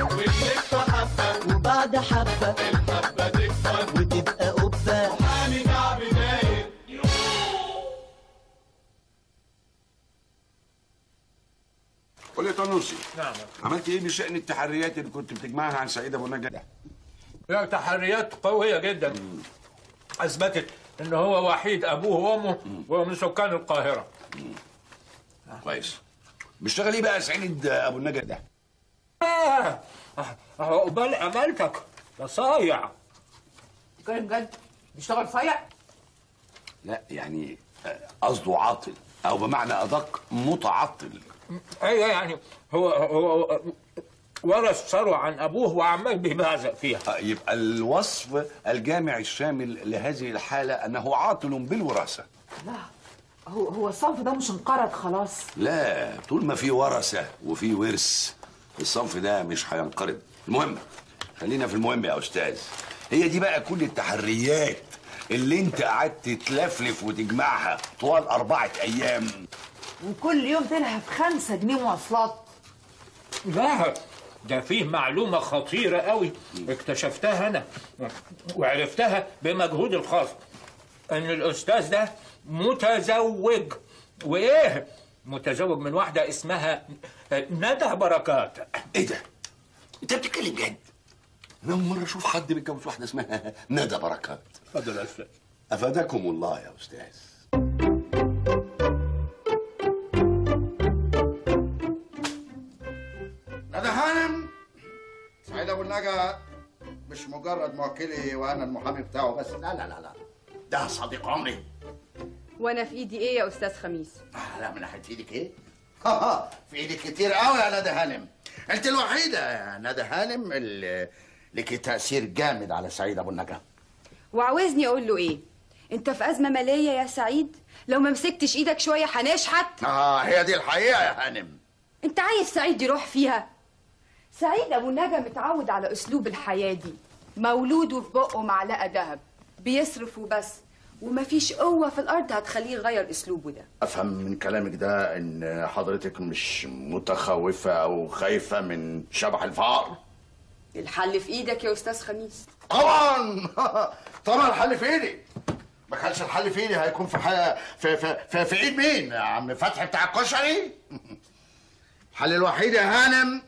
وتلف حبة وبعد حبة الحبة تكبر وتبقى قبة حامي كعب داير قول لي طنوسي نعم عملت ايه بشأن التحريات اللي كنت بتجمعها عن سعيد ابو نجا لا تحريات قوية جدا أثبتت إن هو وحيد أبوه وأمه ومن سكان القاهرة كويس بيشتغل ايه بقى سعيد ابو النجا ده آه عقبال أمالتك ده صايع كلام جد بيشتغل صايع لا يعني آه، قصده عاطل او بمعنى ادق متعطل أيوه يعني هو هو ورث ثروة عن أبوه وعمال بيبعزق فيها آه، يبقى الوصف الجامع الشامل لهذه الحالة أنه عاطل بالوراثة لا هو هو الصنف ده مش انقرض خلاص لا طول ما في ورثة وفي ورث الصنف ده مش هينقرض المهم خلينا في المهم يا أستاذ هي دي بقى كل التحريات اللي انت قعدت تلفلف وتجمعها طوال أربعة أيام وكل يوم تلهف خمسة جنيه مواصلات لا ده فيه معلومة خطيرة قوي اكتشفتها أنا وعرفتها بمجهودي الخاص إن الأستاذ ده متزوج وإيه؟ متزوج من واحدة اسمها ندى بركات ايه ده؟ انت بتتكلم جد؟ انا اول مرة اشوف حد بيتجوز واحدة اسمها ندى بركات اتفضل يا أستاذ افادكم الله يا استاذ ندى هانم سعيد ابو النجا مش مجرد موكلي وانا المحامي بتاعه بس لا لا لا لا ده صديق عمري وانا في ايدي ايه يا استاذ خميس آه لا من ناحيه ايدك ايه؟ ها ها في ايدك كتير قوي يا ندى هانم انت الوحيده يا ندى هانم اللي لك تاثير جامد على سعيد ابو النجا وعاوزني اقول له ايه انت في ازمه ماليه يا سعيد لو ما مسكتش ايدك شويه هنشحت اه هي دي الحقيقه يا هانم انت عايز سعيد يروح فيها سعيد ابو نجا متعود على اسلوب الحياه دي مولود وفي بقه معلقه ذهب بيصرف وبس ومفيش قوه في الارض هتخليه يغير اسلوبه ده افهم من كلامك ده ان حضرتك مش متخوفه او خايفه من شبح الفقر الحل في ايدك يا استاذ خميس طبعا طبعا الحل في ايدي ما كانش الحل في ايدي هيكون في حي... في, في, في, في ايد مين يا عم فتحي بتاع الكشري الحل الوحيد يا هانم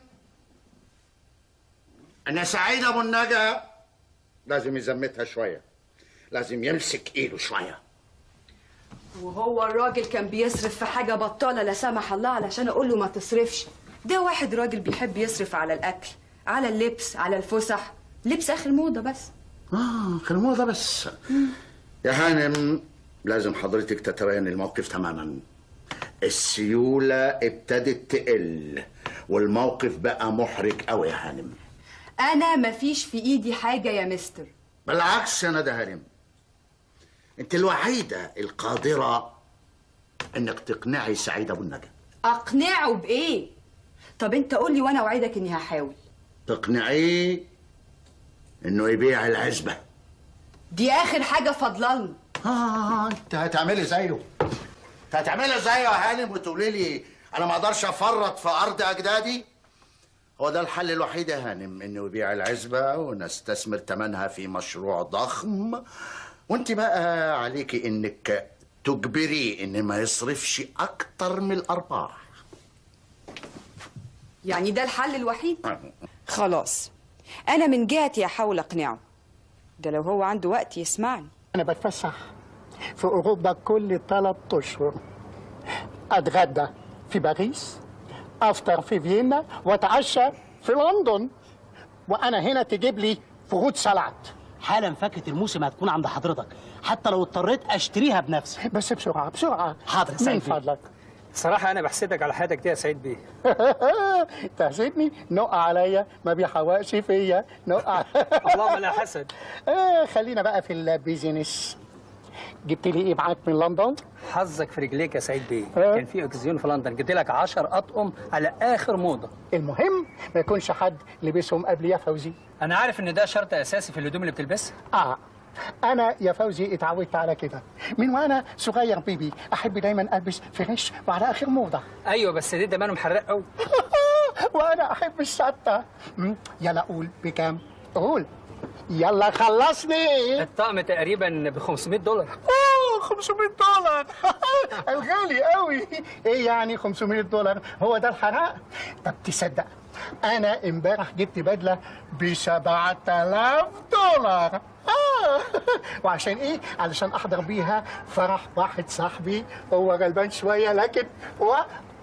ان سعيد ابو النجا لازم يزمتها شويه لازم يمسك ايده شويه وهو الراجل كان بيصرف في حاجة بطالة لا سمح الله علشان أقول له ما تصرفش ده واحد راجل بيحب يصرف على الأكل على اللبس على الفسح لبس آخر موضة بس اه في الموضة بس يا هانم لازم حضرتك تتبين الموقف تماما السيولة ابتدت تقل والموقف بقى محرج قوي يا هانم أنا مفيش في إيدي حاجة يا مستر بالعكس يا ندى هانم انت الوحيدة القادرة انك تقنعي سعيد ابو النجا أقنعه بإيه؟ طب أنت قول لي وأنا أوعدك إني هحاول تقنعيه انه يبيع العزبة دي آخر حاجة فضلنا اه انت هتعملي زيه انت هتعملي زيه يا هانم وتقولي لي انا ما اقدرش افرط في ارض اجدادي هو ده الحل الوحيد يا هانم انه يبيع العزبه ونستثمر ثمنها في مشروع ضخم وانت بقى عليكي انك تجبريه ان ما يصرفش اكتر من الارباح يعني ده الحل الوحيد؟ خلاص أنا من جهتي هحاول أقنعه ده لو هو عنده وقت يسمعني أنا بتفسح في أوروبا كل ثلاث أشهر أتغدى في باريس أفطر في فيينا وأتعشى في لندن وأنا هنا تجيب لي فروت سلطة حالا فاكهة الموسم هتكون عند حضرتك حتى لو اضطريت اشتريها بنفسي بس بسرعة بسرعة حاضر يا من سعيد بيه. فضلك صراحة أنا بحسدك على حياتك دي يا سعيد بيه تحسدني نقع عليا ما بيحوقش فيا نقع اللهم لا حسد آه، خلينا بقى في البيزنس جبت لي ايه معاك من لندن؟ حظك في رجليك يا سعيد بيه آه. كان في اكسجين في لندن جبت لك 10 اطقم على اخر موضه المهم ما يكونش حد لبسهم قبل يا فوزي انا عارف ان ده شرط اساسي في الهدوم اللي بتلبسها اه انا يا فوزي اتعودت على كده من وانا صغير بيبي احب دايما البس فريش وعلى اخر موضه ايوه بس دي دمانه محرق قوي وانا احب الشطه مم، يلا قول بكام قول يلا خلصني الطقم تقريبا ب 500 دولار اوه 500 دولار الغالي قوي ايه يعني 500 دولار هو ده الحرام طب تصدق انا امبارح جبت بدله ب 7000 دولار آه. وعشان ايه علشان احضر بيها فرح واحد صاحبي هو غلبان شويه لكن و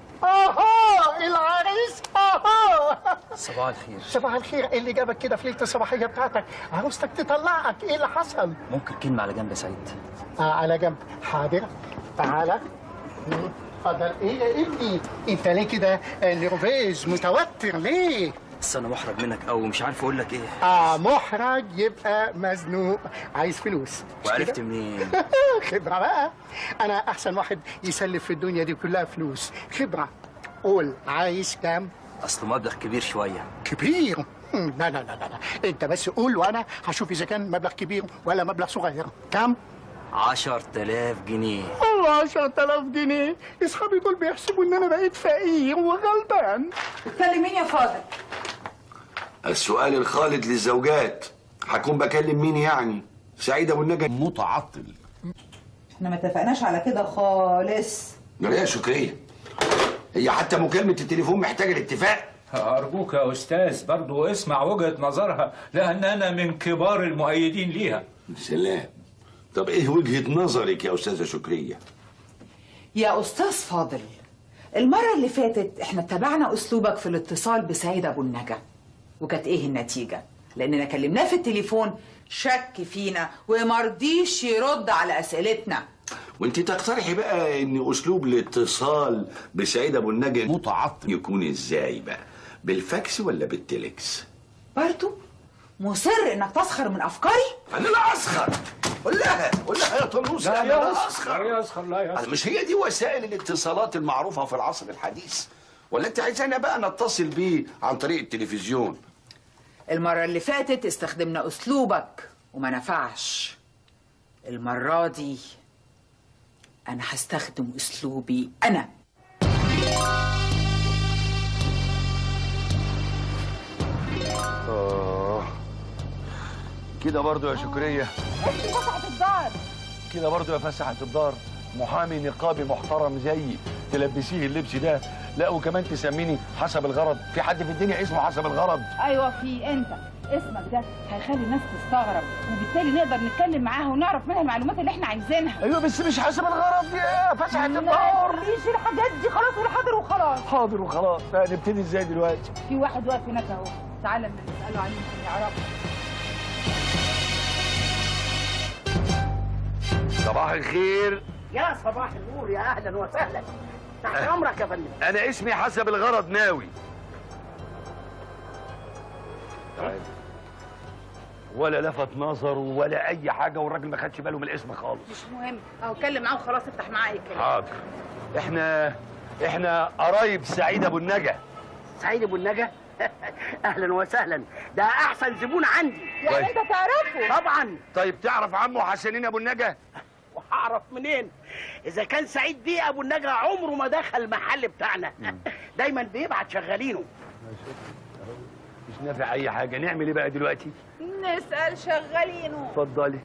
اها العريس اها صباح الخير صباح الخير ايه اللي جابك كده في ليله الصباحيه بتاعتك عروستك تطلعك ايه اللي حصل ممكن كلمة على جنب يا سعيد آه على جنب حاضر تعالى مم، اتفضل ايه يا ابني انت ليه كده آه، نرفيز متوتر ليه بس انا محرج منك قوي ومش عارف اقول لك ايه اه محرج يبقى مزنوق عايز فلوس مش وعرفت كده؟ منين خبرة بقى أنا أحسن واحد يسلف في الدنيا دي كلها فلوس خبرة قول عايز كام؟ اصل مبلغ كبير شوية كبير مم، لا لا لا لا لا. أنت بس قول وأنا هشوف إذا كان مبلغ كبير ولا مبلغ صغير كام؟ 10000 جنيه الله 10000 جنيه أصحابي دول بيحسبوا إن أنا بقيت فقير وغلبان بتكلم مين يا فاضل السؤال الخالد للزوجات هكون بكلم مين يعني سعيد ابو النجا متعطل احنا ما اتفقناش على كده خالص ده ليه يا شكريه هي حتى مكالمه التليفون محتاجه الاتفاق أرجوك يا أستاذ برضو اسمع وجهة نظرها لأن أنا من كبار المؤيدين ليها سلام طب ايه وجهه نظرك يا استاذه شكريه يا استاذ فاضل المره اللي فاتت احنا اتبعنا اسلوبك في الاتصال بسعيد ابو النجا وكانت ايه النتيجه لاننا كلمناه في التليفون شك فينا ومرضيش يرد على اسئلتنا وانت تقترحي بقى ان اسلوب الاتصال بسعيد ابو النجا متعطل يكون ازاي بقى بالفاكس ولا بالتليكس برضو مصر انك تسخر من افكاري انا لا اسخر قول لها قول لها يا طنوس انا لا لا اسخر يسخر لا يسخر أنا مش هي دي وسائل الاتصالات المعروفه في العصر الحديث ولا انت عايزانا بقى نتصل بيه عن طريق التلفزيون المره اللي فاتت استخدمنا اسلوبك وما نفعش المره دي انا هستخدم اسلوبي انا آه كده برضو يا شكرية كده برضو يا فسحة الدار محامي نقابي محترم زيي تلبسيه اللبس ده لا وكمان تسميني حسب الغرض في حد في الدنيا اسمه حسب الغرض ايوه في انت اسمك ده هيخلي الناس تستغرب وبالتالي نقدر نتكلم معاها ونعرف منها المعلومات اللي احنا عايزينها ايوه بس مش حسب الغرض يا فسحة لا الدار مفيش الحاجات دي خلاص قول حاضر وخلاص حاضر وخلاص بقى نبتدي ازاي دلوقتي في واحد واقف هناك اهو تعالى لما نساله عليه يمكن يعرفه صباح الخير يا صباح النور يا أهلا وسهلا تحت أمرك يا فندم انا اسمي حسب الغرض ناوي ولا لفت نظره ولا اي حاجه والراجل ما خدش باله من الاسم خالص مش مهم اهو اتكلم معاه وخلاص افتح معاه الكلام حاضر احنا احنا قرايب سعيد ابو النجا سعيد أبو النجا أهلا وسهلا ده أحسن زبون عندي يعني انت تعرفه طبعا طيب تعرف عمه حسنين ابو النجا وهعرف منين اذا كان سعيد بيه ابو النجا عمره ما دخل المحل بتاعنا دايما بيبعت شغالينه مش نافع اي حاجه نعمل ايه بقى دلوقتي نسال شغالينه اتفضلي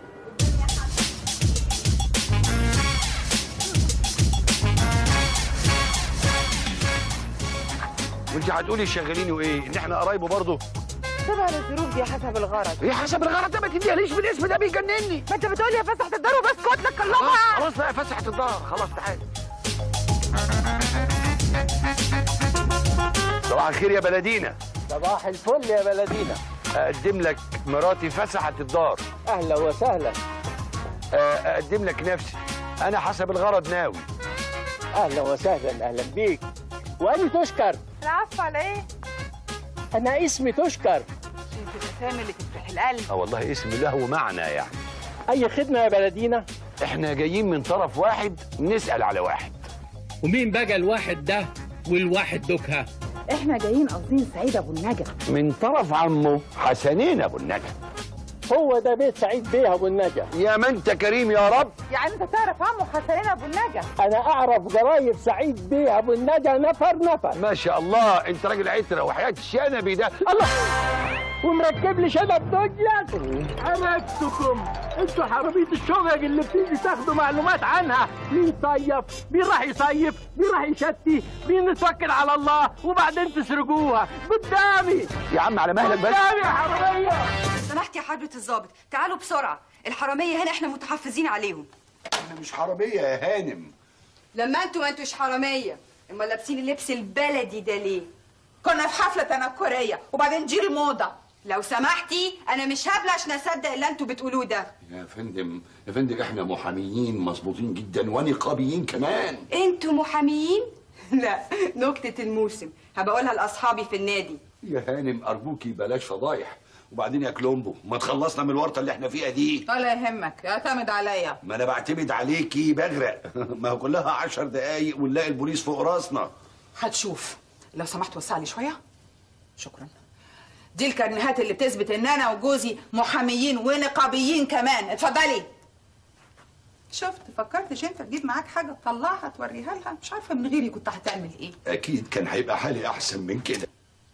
وانت هتقولي شغالين وايه ان احنا قرايبه برضه طبعا الظروف دي حسب الغرض ايه حسب الغرض ده ما تديهاليش بالاسم ده بيجنني ما انت بتقول يا فسحه الدار وبسكت لك خلاص كلمها خلاص بقى فسحة الدار خلاص تعالى صباح الخير يا بلدينا صباح الفل يا بلدينا اقدم لك مراتي فسحة الدار اهلا وسهلا اقدم لك نفسي انا حسب الغرض ناوي اهلا وسهلا اهلا بيك واني تشكر العفو على ايه انا اسمي تشكر شوف الاسامي اللي تفتح القلب اه والله اسم له معنى يعني اي خدمه يا بلدينا احنا جايين من طرف واحد نسأل على واحد ومين بقى الواحد ده والواحد دوكها احنا جايين قاصدين سعيد ابو النجا من طرف عمه حسنين ابو النجا هو ده بيت سعيد بيه ابو النجا يا ما انت كريم يا رب يعني انت تعرف عمو حسنين ابو النجا انا اعرف جرايد سعيد بيه ابو النجا نفر نفر ما شاء الله انت راجل عتره وحياه الشنبي ده الله ومركب لي شنب دنيا عرفتكم انتوا حرامية الشغل اللي بتيجي تاخدوا معلومات عنها مين صيف مين راح يصيف مين راح يشتي مين يتوكل على الله وبعدين تسرقوها قدامي يا عم على مهلك بس قدامي يا حرامية سمحت يا حضرة الضابط تعالوا بسرعة الحرامية هنا احنا متحفزين عليهم انا مش حراميه يا هانم لما انتوا ما انتوش حرامية امال لابسين اللبس البلدي ده ليه كنا في حفله تنكريه وبعدين جيري موضه لو سمحتي انا مش هبلة عشان اصدق اللي انتوا بتقولوه ده يا فندم يا فندم احنا محاميين مظبوطين جدا ونقابيين كمان انتوا محاميين لا نكتة الموسم هبقولها لاصحابي في النادي يا هانم ارجوكي بلاش فضايح وبعدين يا كلومبو ما تخلصنا من الورطه اللي احنا فيها دي ولا يهمك اعتمد عليا ما انا بعتمد عليكي بغرق ما هو كلها عشر دقايق ونلاقي البوليس فوق راسنا هتشوف لو سمحت وسع لي شويه شكرا دي الكرنيهات اللي بتثبت ان انا وجوزي محاميين ونقابيين كمان اتفضلي شفت فكرت جينيفر تجيب معاك حاجه تطلعها توريها لها مش عارفه من غيري كنت هتعمل ايه اكيد كان هيبقى حالي احسن من كده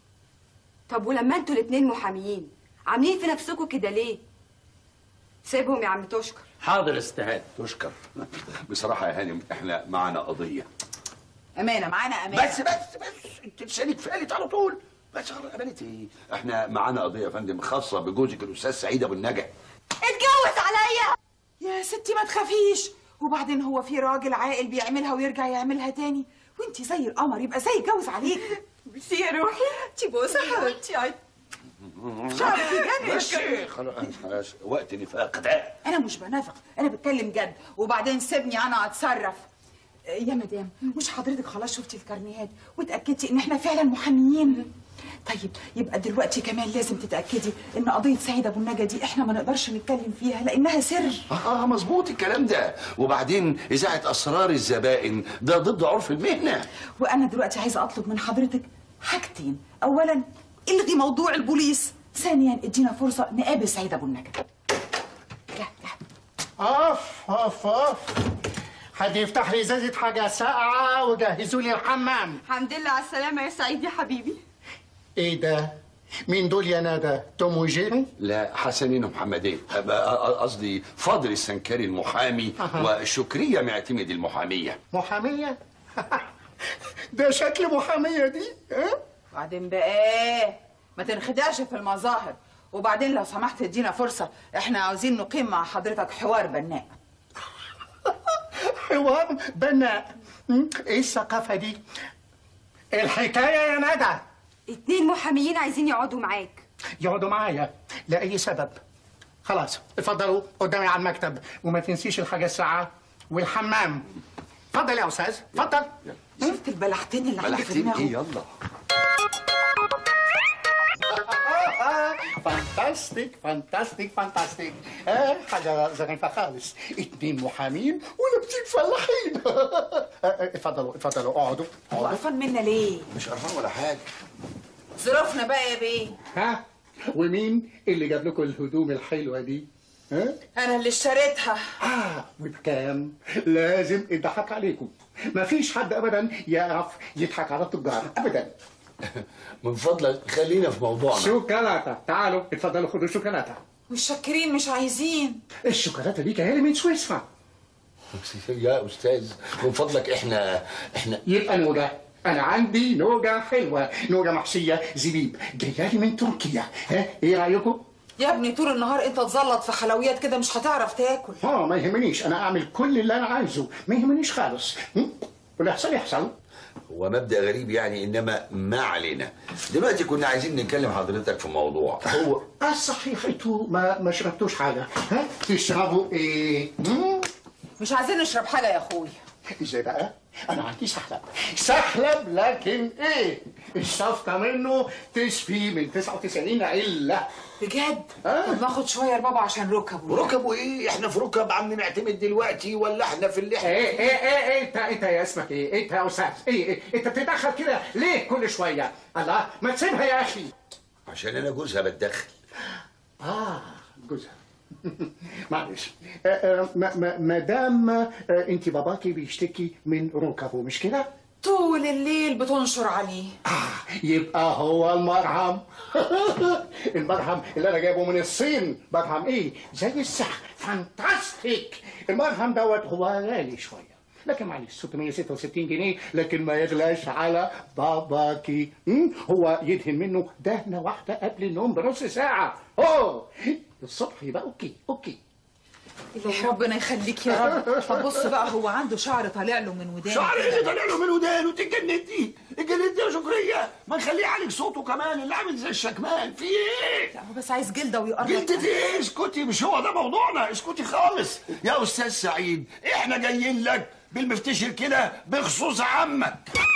طب ولما انتوا الاتنين محاميين عاملين في نفسكم كده ليه سيبهم يا عم تشكر حاضر استهاد تشكر بصراحه يا هانم احنا معانا قضيه امانه معانا امانه بس بس بس انت لسانك فالت على طول بس خلاص امانه ايه احنا معانا قضيه يا فندم خاصه بجوزك الاستاذ سعيد ابو النجا اتجوز عليا يا ستي ما تخافيش وبعدين هو في راجل عاقل بيعملها ويرجع يعملها تاني وانتي زي القمر يبقى زي يتجوز عليك بس يا روحي تبوسي حبيبتي عاي. شعرك يجنن بس خلاص خلاص وقت نفاق ده انا مش بنافق انا بتكلم جد وبعدين سيبني انا اتصرف يا مدام مش حضرتك خلاص شفتي الكارنيهات واتاكدتي ان احنا فعلا محاميين طيب يبقى دلوقتي كمان لازم تتاكدي ان قضيه سعيد ابو النجا دي احنا ما نقدرش نتكلم فيها لانها سر اه مظبوط الكلام ده وبعدين اذاعه اسرار الزبائن ده ضد عرف المهنه وانا دلوقتي عايزه اطلب من حضرتك حاجتين اولا الغي موضوع البوليس ثانيا ادينا فرصه نقابل سعيد ابو النجا اوف اوف اوف حد يفتح لي ازازه حاجه ساقعه وجهزوا لي الحمام الحمد لله على السلامة يا سعيد يا حبيبي ايه ده مين دول يا ندى توم وجيري لا حسنين ومحمدين أبقى قصدي فاضل السنكري المحامي أها. وشكرية معتمد المحامية محاميه ده شكل محاميه دي ها بعدين بقى ايه ما تنخدعش في المظاهر وبعدين لو سمحت ادينا فرصه احنا عاوزين نقيم مع حضرتك حوار بناء حوار بناء م? ايه الثقافه دي الحكايه يا ندى اتنين محاميين عايزين يقعدوا معاك يقعدوا معايا لاي سبب خلاص اتفضلوا قدامي على المكتب وما تنسيش الحاجه الساعه والحمام اتفضل يا استاذ اتفضل شفت البلحتين اللي عندي في بلحتين دماغه ايه يلا فانتاستيك فانتاستيك فانتاستيك آه حاجة ظريفة خالص اتنين محامين ولابسين فلاحين آه، آه، اتفضلوا اتفضلوا اقعدوا اقعدوا وقفان منا ليه مش قرفان ولا حاجة ظروفنا بقى يا بيه ها ومين اللي جاب لكم الهدوم الحلوة دي؟ ها؟ انا اللي اشتريتها اه وبكام؟ لازم يضحك عليكم مفيش حد ابدا يعرف يضحك على التجار ابدا من فضلك خلينا في موضوعنا شوكولاتة تعالوا اتفضلوا خدوا شوكولاتة مش شاكرين مش عايزين الشوكولاتة دي جاية لي من سويسرا يا استاذ من فضلك احنا احنا يبقى نوجة أنا عندي نوجة حلوة نوجة محشية زبيب جاية لي من تركيا ها إيه رأيكم؟ يا ابني طول النهار انت تزلط في حلويات كده مش هتعرف تاكل اه ما يهمنيش أنا أعمل كل اللي أنا عايزه ما يهمنيش خالص م? واللي يحصل يحصل هو مبدأ غريب يعني انما ما علينا دلوقتي كنا عايزين نتكلم حضرتك في موضوع هو آه صحيح انتوا ما ما شربتوش حاجة ها؟ تشربوا إيه؟ م? مش عايزين نشرب حاجه يا اخويا ازاي بقى؟ انا عندي سحلب سحلب لكن ايه؟ الصفقة منه تشفي من 99 علة بجد آه. طب ناخد شويه يا بابا عشان ركبه ركبوا ايه احنا في ركب عم نعتمد دلوقتي ولا احنا في اللي احنا ايه ايه ايه ايه انت انت يا اسمك ايه؟ انت يا استاذ ايه ايه انت بتتدخل كده ليه كل شوية؟ الله ما تسيبها يا اخي عشان انا جوزها بتدخل اه جوزها معلش آه، آه، ما- ما- مدام آه، انت باباكي بيشتكي من ركبه مش كده؟ طول الليل بتنشر عليه يبقى هو المرهم المرهم اللي انا جايبه من الصين مرهم ايه زي السحر فانتاستيك المرهم دوت هو غالي شويه لكن معلش 666 جنيه لكن ما يغلاش على باباكي م? هو يدهن منه دهنه واحده قبل النوم بنص ساعه اوه الصبح يبقى اوكي اوكي إلهي ربنا يخليك يا رب طب بص بقى هو عنده شعر طالع له من ودانه شعر كده. اللي طالع له من ودانه انت اتجننتي اتجننتي يا شكريه ما نخليه عليك صوته كمان اللي عامل زي الشكمان في ايه؟ لا هو بس عايز جلده ويقرب جلدة ايه اسكتي مش هو ده موضوعنا اسكتي خالص يا استاذ سعيد احنا جايين لك بالمفتشر كده بخصوص عمك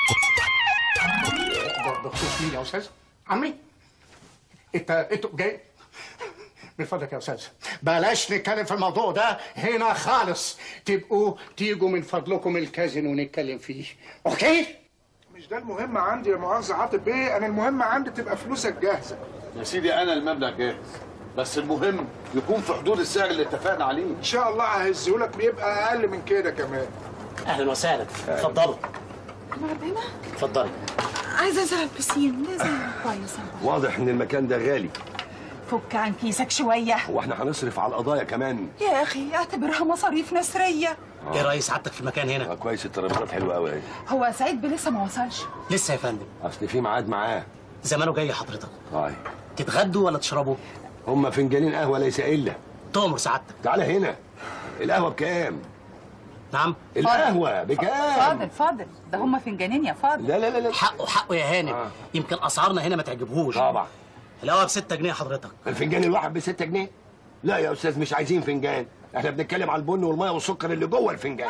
ده بخصوص مين يا استاذ؟ عمي انت انتوا جاي من فضلك يا استاذ بلاش نتكلم في الموضوع ده هنا خالص تبقوا تيجوا من فضلكم الكازينو ونتكلم فيه اوكي؟ مش ده المهم عندي يا مؤاخذة عاطف بيه أنا المهم عندي تبقى فلوسك جاهزة يا سيدي انا المبلغ جاهز بس المهم يكون في حدود السعر اللي اتفقنا عليه إن شاء الله ههزهولك بيبقى أقل من كده كمان اهلا وسهلا اتفضلوا مرحبا اتفضلي عايزه انزل على البسين لازم كويس واضح ان المكان ده غالي فك عن كيسك شويه واحنا هنصرف على القضايا كمان يا اخي اعتبرها مصاريف نسريه ايه راي سعادتك في المكان هنا آه، كويس الترابيزات حلوه قوي اهي هو سعيد بيه لسه ما وصلش لسه يا فندم اصل في ميعاد معاه زمانه جاي حضرتك طيب تتغدوا ولا تشربوا هما فنجانين قهوه ليس الا تؤمر سعادتك تعالى هنا القهوه بكام نعم القهوه بكام فاضل فاضل ده هم فنجانين يا فاضل لا لا لا لا حقه حقه يا هانم آه. يمكن اسعارنا هنا ما تعجبهوش طبعا القهوه ب 6 جنيه حضرتك الفنجان الواحد ب 6 جنيه لا يا استاذ مش عايزين فنجان احنا بنتكلم على البن والميه والسكر اللي جوه الفنجان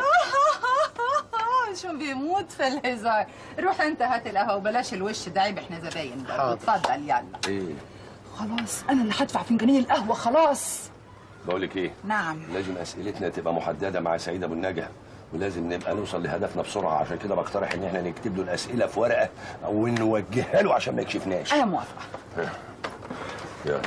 شو بيموت في الهزار روح انت هات القهوه وبلاش الوش ده عيب احنا زباين برضه. حاضر. اتفضل يلا ايه خلاص انا اللي هدفع فنجانين القهوه خلاص بقول لك ايه نعم لازم اسئلتنا تبقى محدده مع سعيد ابو النجا ولازم نبقى نوصل لهدفنا بسرعه عشان كده بقترح ان احنا نكتب له الاسئله في ورقه ونوجهها له عشان ما يكشفناش انا موافقه يلا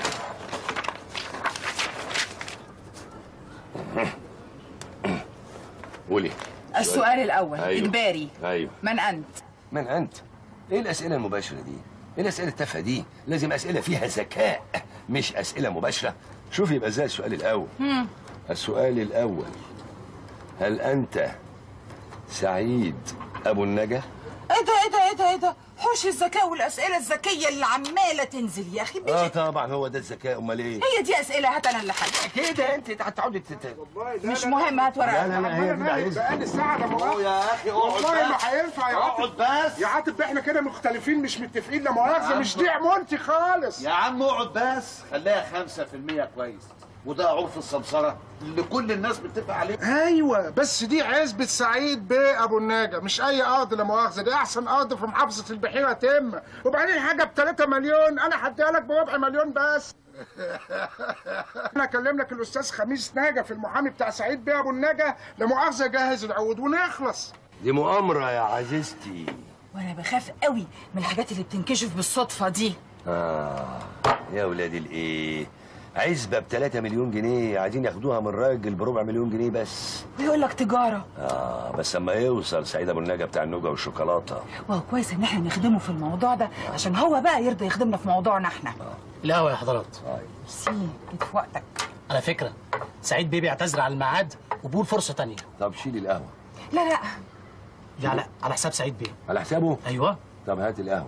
قولي السؤال الاول أيوه. اجباري ايوه من انت من انت ايه الاسئله المباشره دي ايه الاسئله التافهه دي لازم اسئله فيها ذكاء مش اسئله مباشره شوفي يبقى ازاي السؤال الاول هم. السؤال الاول هل انت سعيد ابو النجا ايه ده ايه ده ايه ده ايه ده حوش الذكاء والاسئله الذكيه اللي عماله تنزل يا اخي اه طبعا هو ده الذكاء امال ايه هي دي اسئله هات انا اللي حاجه كده انت هتقعدي تت... مش مهم هات ورقه لا لا لا هي دي اللي عايزها بقالي ساعة لا مؤاخذة يا اخي اقعد والله ما بس. هينفع يا اقعد عاطف بس يا عاطف بيه احنا كده مختلفين مش متفقين لا مؤاخذة يا مش عم. دي عمولتي خالص يا عم اقعد بس خليها 5% كويس وده عرف السمسرة اللي كل الناس بتتفق عليه ايوه بس دي عزبة سعيد بيه ابو النجا مش اي قاضي لا مؤاخذة دي احسن قاضي في محافظة البحيرة تم وبعدين حاجة ب 3 مليون انا هديها لك بربع مليون بس انا اكلم لك الاستاذ خميس ناجا في المحامي بتاع سعيد بيه ابو النجا لا مؤاخذة جهز العقود ونخلص دي مؤامره يا عزيزتي وانا بخاف قوي من الحاجات اللي بتنكشف بالصدفه دي اه يا ولاد الايه عزبه ب 3 مليون جنيه عايزين ياخدوها من راجل بربع مليون جنيه بس ويقول لك تجاره اه بس اما يوصل سعيد ابو النجا بتاع النوجه والشوكولاته وهو كويس ان احنا نخدمه في الموضوع ده عشان هو بقى يرضى يخدمنا في موضوعنا احنا القهوه يا حضرات ميرسي جيت في وقتك على فكره سعيد بيه بيعتذر عن الميعاد وبيقول فرصه تانية طب شيلي القهوه لا لا دي على على حساب سعيد بيه على حسابه ايوه طب هات القهوه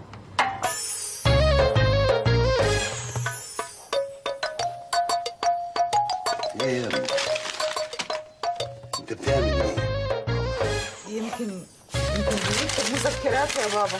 ايه يا ابني انت بتعمل ايه يمكن يمكن بنكتب مذكرات يا بابا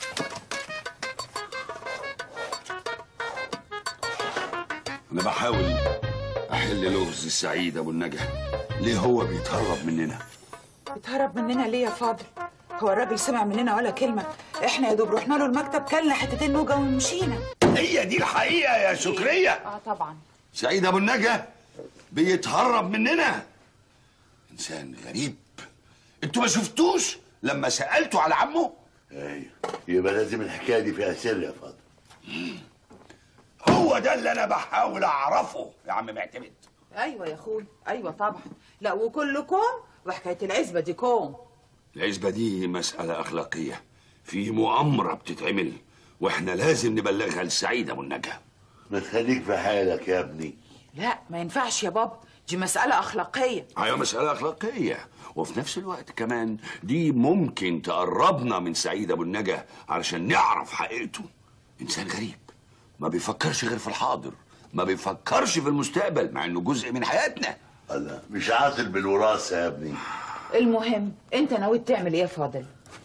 انا بحاول احل لغز السعيد ابو النجا ليه هو بيتهرب مننا بتهرب مننا ليه يا فاضل هو الراجل سمع مننا ولا كلمه احنا يا دوب رحنا له المكتب كلنا حتتين نوجه ومشينا هي دي الحقيقه يا شكريه اه طبعا سعيد ابو النجا بيتهرب مننا انسان غريب انتوا ما شفتوش لما سالته على عمه ايوه يبقى لازم الحكايه دي فيها سر يا فاضل هو هو ده اللي انا بحاول اعرفه يا عم معتمد ايوه يا اخوي ايوه طبعا لا وكل كوم وحكايه العزبه دي كوم العزبة دي مسألة أخلاقية في مؤامرة بتتعمل واحنا لازم نبلغها لسعيد أبو النجا ما تخليك في حالك يا ابني لا ما ينفعش يا بابا دي مساله اخلاقيه أيوة مسألة أخلاقية وفي نفس الوقت كمان دي ممكن تقربنا من سعيد أبو النجا علشان نعرف حقيقته إنسان غريب ما بيفكرش غير في الحاضر ما بيفكرش في المستقبل مع إنه جزء من حياتنا الله مش عاطل بالوراثة يا ابني المهم انت ناوي تعمل ايه يا فاضل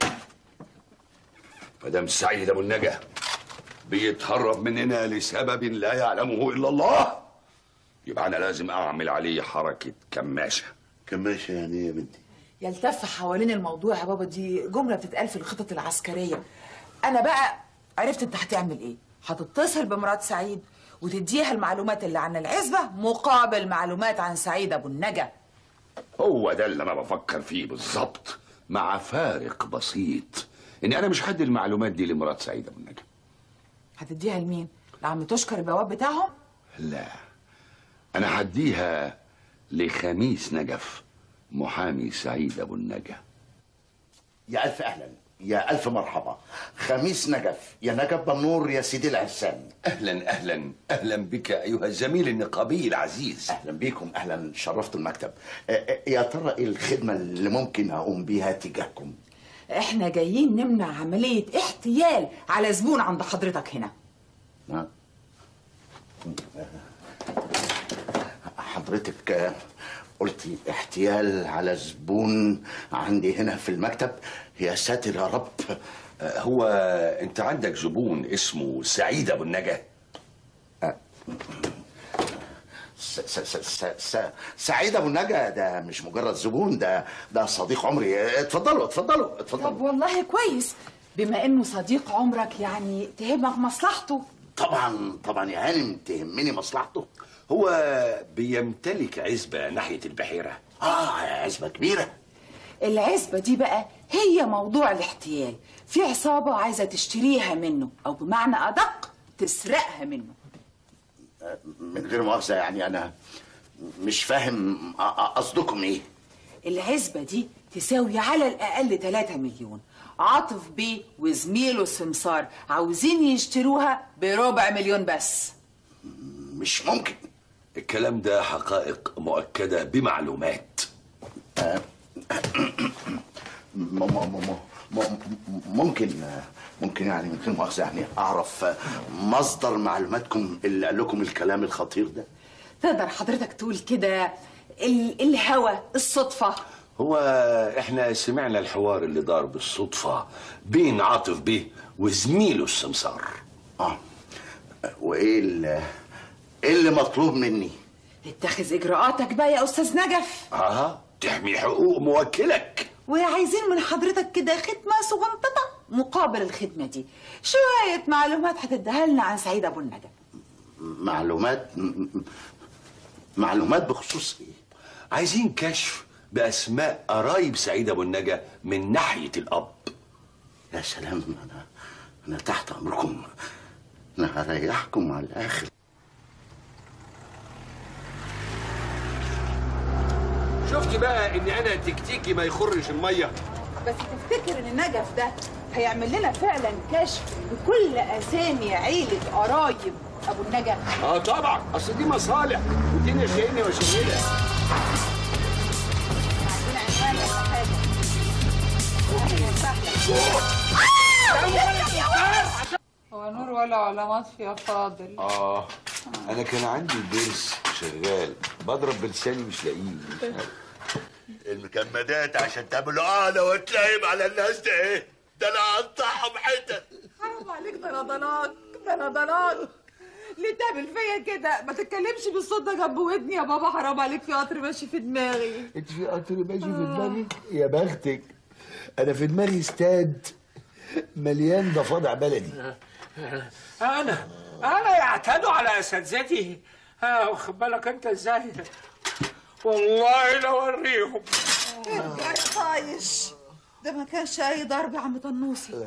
مدام سعيد أبو النجا بيتهرب مننا لسبب لا يعلمه إلا الله يبقى أنا لازم أعمل عليه حركة كماشة كماشة يعني ايه يا بنتي يلتف حوالين الموضوع يا بابا دي جمله بتتقال في الخطط العسكريه انا بقى عرفت انت هتعمل ايه هتتصل بمرات سعيد وتديها المعلومات اللي عن العزبه مقابل معلومات عن سعيد ابو النجا هو ده اللي انا بفكر فيه بالظبط مع فارق بسيط ان انا مش هدي المعلومات دي لمرات سعيد ابو النجا هتديها لمين لعم تشكر البواب بتاعهم لا انا هديها لخميس نجف محامي سعيد ابو النجا يا ألف أهلا يا ألف مرحبا خميس نجف يا نجف بنور يا سيدي العسان اهلا اهلا اهلا بك ايها الزميل النقابي العزيز أهلا بيكم أهلا شرفتوا المكتب آه، آه، يا ترى إيه الخدمة اللي ممكن أقوم بيها تجاهكم احنا جايين نمنع عمليه احتيال على زبون عند حضرتك هنا نعم حضرتك آه، قلتي احتيال على زبون عندي هنا في المكتب يا ساتر يا رب آه، هو انت عندك زبون اسمه سعيد ابو النجا س س س س س سعيد ابو النجا ده مش مجرد زبون ده ده صديق عمري اتفضلوا اتفضلوا طب اتفضلوا والله كويس بما انه صديق عمرك يعني تهمك مصلحته طبعا طبعا يا هانم تهمني مصلحته هو بيمتلك عزبة ناحية البحيرة اه عزبة كبيرة العزبة دي بقى هي موضوع الاحتيال في عصابة عايزة تشتريها منه أو بمعنى أدق تسرقها منه من غير مؤاخذة يعني أنا مش فاهم أ- أ- قصدكم إيه العزبة دي تساوي على الأقل 3 مليون عاطف بيه وزميله سمسار عاوزين يشتروها بربع مليون بس مش ممكن الكلام ده حقائق مؤكدة بمعلومات م- م- م- م- ممكن ممكن يعني من غير مؤاخذة يعني أعرف مصدر معلوماتكم اللي قال لكم الكلام الخطير ده تقدر حضرتك تقول كده ال- الهوى الصدفة هو احنا سمعنا الحوار اللي دار بالصدفة بين عاطف بيه وزميله السمسار اه وايه اللي ايه اللي مطلوب مني اتخذ إجراءاتك بقى يا أستاذ نجف اه تحمي حقوق موكلك وعايزين من حضرتك كده خدمة صغنططة مقابل الخدمة دي شوية معلومات هتديها لنا عن سعيد أبو النجا معلومات م- م- معلومات بخصوص ايه عايزين كشف بأسماء قرايب سعيد أبو النجا من ناحية الأب يا سلام انا انا تحت امركم انا هريحكم على الاخر شفت بقى ان انا تكتيكي ما يخرش الميه بس تفتكر ان النجف ده هيعمل لنا فعلا كشف بكل اسامي عيله قرايب ابو النجا اه طبعا اصل دي مصالح ودي نشيني وشيلة عندنا عنوان ولا حاجه هو نور ولا علامات يا فاضل اه انا كان عندي البرس شغال بضرب بلساني مش لاقيه مش عارف. المكمدات عشان تعملوا قاعده وتلايم على الناس ده ايه ده انا هقطعهم حتت حرام عليك ده انا ضناك ده انا ضناك ليه تعمل فيا كده ما تتكلمش بالصوت ده جنب ودني يا بابا حرام عليك في قطر ماشي في دماغي انت في قطر ماشي في دماغك يا بختك انا في دماغي استاد مليان ضفادع بلدي انا انا يعتدوا على اساتذتي ها واخد بالك انت ازاي والله لو اوريهم ارجع يا طايش ده ما كانش اي ضرب يا عم طنوسي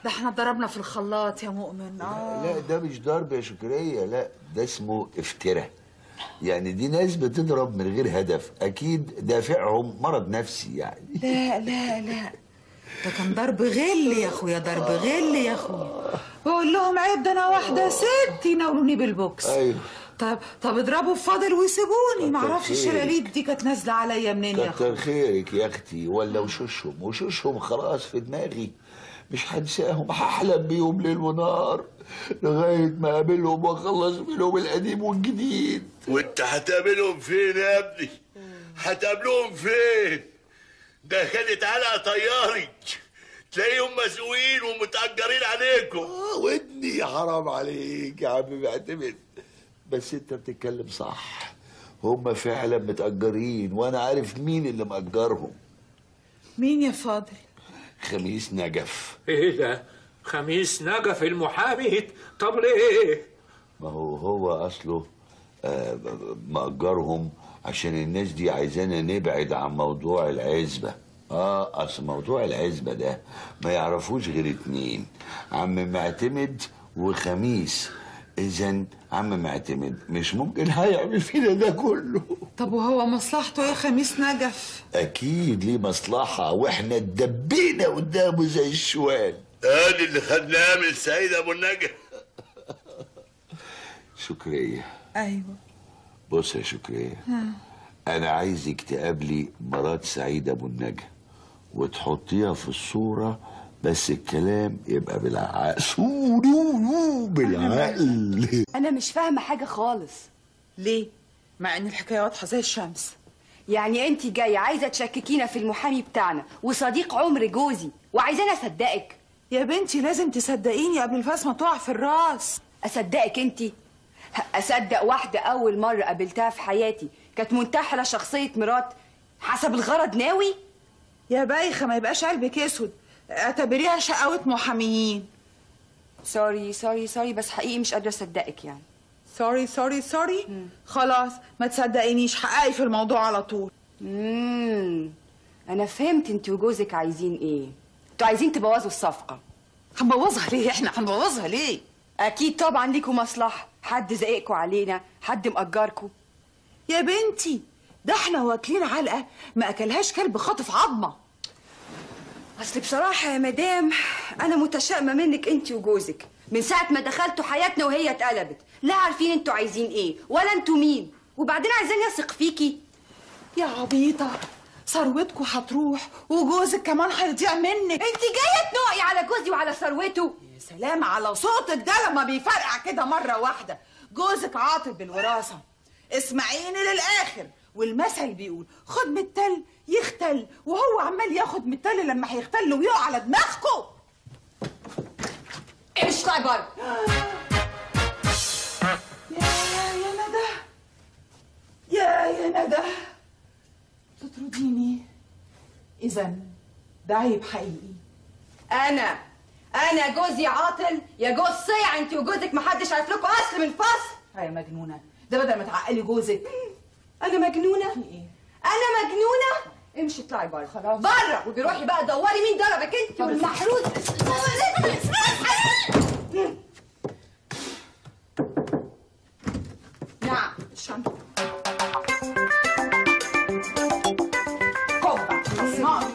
ده احنا ضربنا في الخلاط يا مؤمن اه لا ده مش ضرب يا شكرية لا ده اسمه افتراء يعني دي ناس بتضرب من غير هدف اكيد دافعهم مرض نفسي يعني لا لا لا ده كان ضرب غل يا اخويا ضرب غل يا اخويا بقول لهم عيب ده انا واحده ست يناولوني بالبوكس ايوه طب طب اضربوا في فاضل ويسيبوني ما كتر اعرفش خيرك. الشلاليت دي كانت نازله عليا منين يا اخويا كتر خيرك يا اختي ولا وشوشهم وشوشهم خلاص في دماغي مش هنساهم هحلم بيهم ليل ونهار لغايه ما اقابلهم واخلص منهم القديم والجديد وانت هتقابلهم فين يا ابني هتقابلهم فين ده كانت علقه طياري تلاقيهم مسؤولين ومتأجرين عليكم اه ودني حرام عليك يا عم معتمد بس انت بتتكلم صح هم فعلا متأجرين وانا عارف مين اللي مأجرهم مين يا فاضل خميس نجف ايه ده خميس نجف المحامي طب ليه ما هو هو اصله آه، مأجرهم عشان الناس دي عايزانا نبعد عن موضوع العزبة اه اصل موضوع العزبة ده ما يعرفوش غير اتنين عم معتمد وخميس اذا عم معتمد مش ممكن هيعمل فينا ده كله طب وهو مصلحته ايه خميس نجف اكيد ليه مصلحة واحنا اتدبينا قدامه زي الشوال ادي اللي خدناه من سيد ابو النجا شكرية ايوه بص يا شكرية ها. انا عايزك تقابلي مرات سعيد ابو النجا وتحطيها في الصورة بس الكلام يبقى بالعقل بالعقل انا مش فاهمه حاجه خالص ليه مع ان الحكايه واضحه زي الشمس يعني انت جايه عايزه تشككينا في المحامي بتاعنا وصديق عمر جوزي وعايزاني اصدقك يا بنتي لازم تصدقيني قبل الفاس ما تقع في الراس اصدقك انت اصدق واحده اول مره قابلتها في حياتي كانت منتحله شخصيه مرات حسب الغرض ناوي يا بايخه ما يبقاش قلبك اسود اعتبريها شقاوة محاميين سوري سوري سوري بس حقيقي مش قادره اصدقك يعني سوري سوري سوري خلاص ما تصدقينيش حققي في الموضوع على طول امم انا فهمت انت وجوزك عايزين ايه انتوا عايزين تبوظوا الصفقه هنبوظها ليه احنا هنبوظها ليه اكيد طبعا ليكوا مصلحه حد زقكوا علينا حد مأجركوا يا بنتي ده احنا واكلين علقه ما اكلهاش كلب خاطف عظمه اصل بصراحه يا مدام انا متشائمه منك انت وجوزك من ساعه ما دخلتوا حياتنا وهي اتقلبت لا عارفين انتوا عايزين ايه ولا انتوا مين وبعدين عايزين يثق فيكي يا عبيطه ثروتكوا هتروح وجوزك كمان هيضيع منك انت جايه تنقي على جوزي وعلى ثروته يا سلام على صوتك ده لما بيفرقع كده مره واحده جوزك عاطل بالوراثه اسمعيني للاخر والمثل بيقول خد من التل يختل وهو عمال ياخد من التل لما هيختل ويقع على دماغكم امشي اطلعي بره يا يا ندى يا يا ندى تطرديني اذا ده عيب حقيقي انا انا جوزي عاطل يا جوز صيع انت وجوزك محدش عارف لكم اصل من فصل يا مجنونه ده بدل ما تعقلي جوزك انا مجنونه ايه انا مجنونه امشي اطلعي بره خلاص بره وبروحي بقى دوري مين ضربك انت والمحروس نعم الشنطه كوبا اسمعي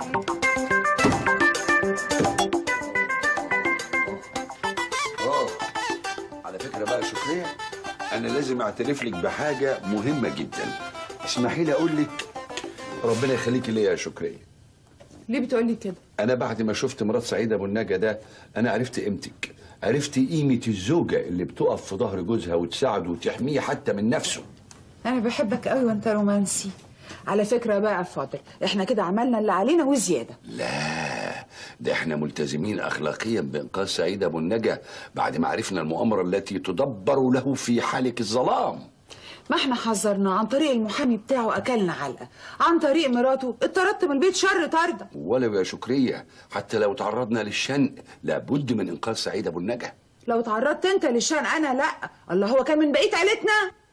اه على فكره بقى يا شكريه انا لازم اعترف لك بحاجه مهمه جدا اسمحي لي اقول لك ربنا يخليكي ليا يا شكريه ليه بتقولي كده انا بعد ما شفت مرات سعيد ابو النجا ده انا عرفت قيمتك عرفت قيمه الزوجه اللي بتقف في ظهر جوزها وتساعده وتحميه حتى من نفسه انا بحبك قوي وانت رومانسي على فكره بقى يا فاضل احنا كده عملنا اللي علينا وزياده لا ده احنا ملتزمين اخلاقيا بانقاذ سعيد ابو النجا بعد ما عرفنا المؤامره التي تدبر له في حالك الظلام ما احنا حذرنا عن طريق المحامي بتاعه اكلنا علقه عن طريق مراته اتطردت من البيت شر طرده ولو يا شكريه حتى لو تعرضنا للشنق لابد من انقاذ سعيد ابو النجا لو تعرضت انت للشان انا لا الله هو كان من بقيه عيلتنا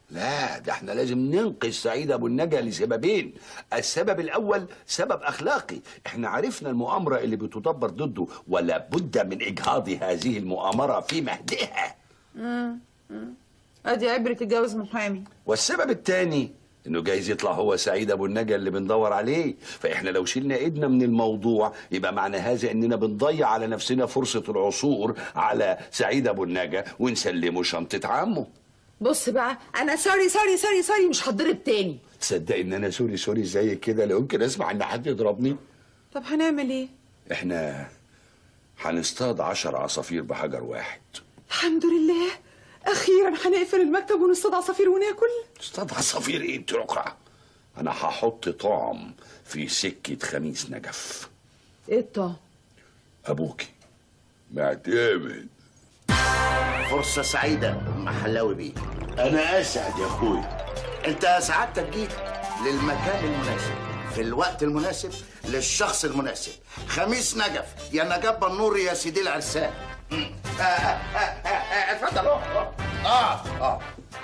لا ده احنا لازم ننقذ سعيد ابو النجا لسببين السبب الاول سبب اخلاقي احنا عرفنا المؤامره اللي بتدبر ضده ولا بد من اجهاض هذه المؤامره في مهدها مم. مم. ادي عبرة تتجوز محامي والسبب الثاني انه جايز يطلع هو سعيد ابو النجا اللي بندور عليه فاحنا لو شلنا ايدنا من الموضوع يبقى معنى هذا اننا بنضيع على نفسنا فرصه العثور على سعيد ابو النجا ونسلمه شنطه عمه بص بقى انا سوري سوري سوري سوري مش هتضرب تاني تصدق ان انا سوري سوري زي كده لا يمكن اسمع ان حد يضربني طب هنعمل ايه احنا هنصطاد عشر عصافير بحجر واحد الحمد لله اخيرا هنقفل المكتب ونصطاد عصافير وناكل اصطاد عصافير ايه انت رقعة انا هحط طعم في سكة خميس نجف ايه الطعم ابوكي معتمد فرصة سعيدة أم حلاوي بيه أنا أسعد يا أخوي أنت سعادتك جيت للمكان المناسب في الوقت المناسب للشخص المناسب خميس نجف يا نجف بنور يا سيدي العرسان مم. آه، آه، آه، آه، آه، اتفضل اه اه اه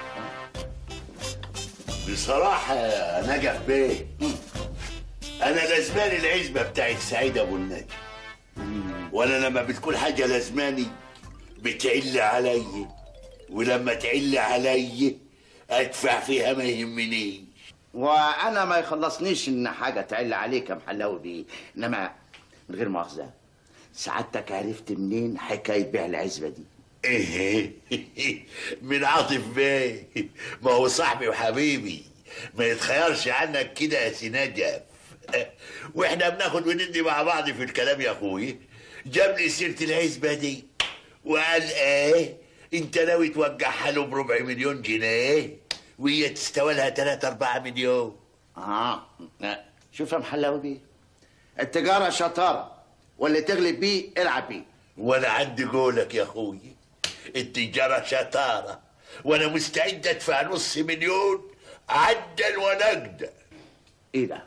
بصراحة يا نجف بيه أنا لازماني العزبة بتاعت سعيد أبو النجم وأنا لما بتكون حاجة لازماني بتعل علي ولما تعل علي أدفع فيها ما يهمنيش وانا ما يخلصنيش ان حاجه تعل عليك يا محلاوي بيه انما من غير مؤاخذه سعادتك عرفت منين حكايه بيع العزبه دي إيه من عاطف بيه ما هو صاحبي وحبيبي ما يتخيرش عنك كده يا سي نجف واحنا بناخد وندي مع بعض في الكلام يا اخوي جاب لي سيره العزبه دي وقال ايه انت ناوي توجعها له بربع مليون جنيه وهي تستوى لها 3 4 مليون اه شوف يا محلاوي بيه التجاره شطاره واللي تغلب بيه العب بيه وانا عندي قولك يا اخوي التجاره شطاره وانا مستعد ادفع نص مليون عدل ونقدا ايه ده؟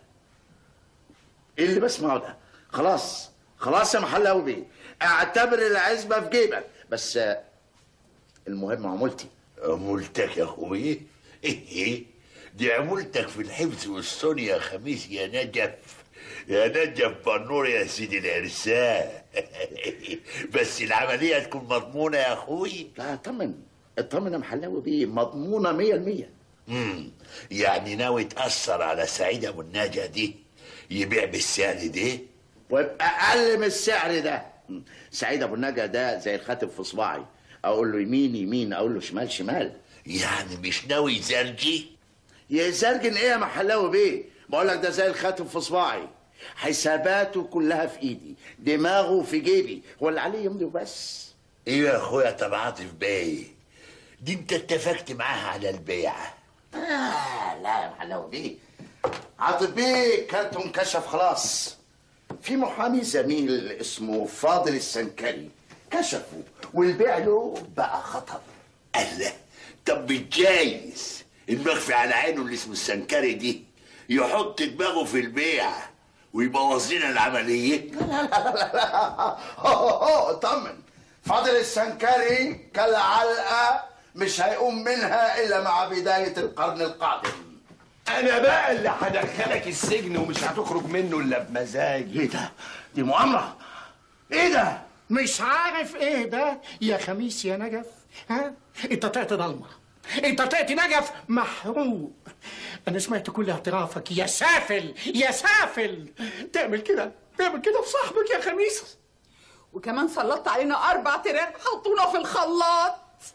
ايه اللي بسمعه ده؟ خلاص خلاص يا محلاوي بيه اعتبر العزبه في جيبك بس آه، المهم عمولتي عمولتك يا اخوي ايه دي عمولتك في الحفظ والصون يا خميس يا نجف يا نجف بنور يا سيدي العرسان بس العملية تكون مضمونة يا اخوي لا اطمن اطمن يا محلاوي بيه مضمونه 100% امم يعني ناوي تأثر على سعيد ابو النجا دي يبيع بالسعر ده ويبقى اقل من السعر ده مم. سعيد ابو النجا ده زي الخاتم في صباعي اقول له يمين يمين اقول له شمال شمال يعني مش ناوي يزرجي يزرجن ايه يا محلاوي بيه بقول لك ده زي الخاتم في صباعي حساباته كلها في ايدي دماغه في جيبي هو اللي عليه يمضي وبس ايوه يا اخويا طب عاطف بيه دي انت اتفقت معاها على البيعه آه لا يا محلاوي بيه عاطف بيه كارته انكشف خلاص في محامي زميل اسمه فاضل السنكري كشفه والبيع له بقى خطر الله طب بالجايز المخفي على عينه اللي اسمه السنكري دي يحط دماغه في البيع ويبوظ لنا العمليه لا لا لا لا لا هو هو اطمن فاضل السنكري كالعلقه مش هيقوم منها الا مع بدايه القرن القادم انا بقى اللي هدخلك السجن ومش هتخرج منه الا بمزاجي ايه ده دي مؤامره ايه ده مش عارف ايه ده يا خميس يا نجف ها انت طلعت ضلمه انت طلعت نجف محروق انا سمعت كل اعترافك يا سافل يا سافل تعمل كده تعمل كده في صاحبك يا خميس وكمان سلطت علينا اربع تيران حطونا في الخلاط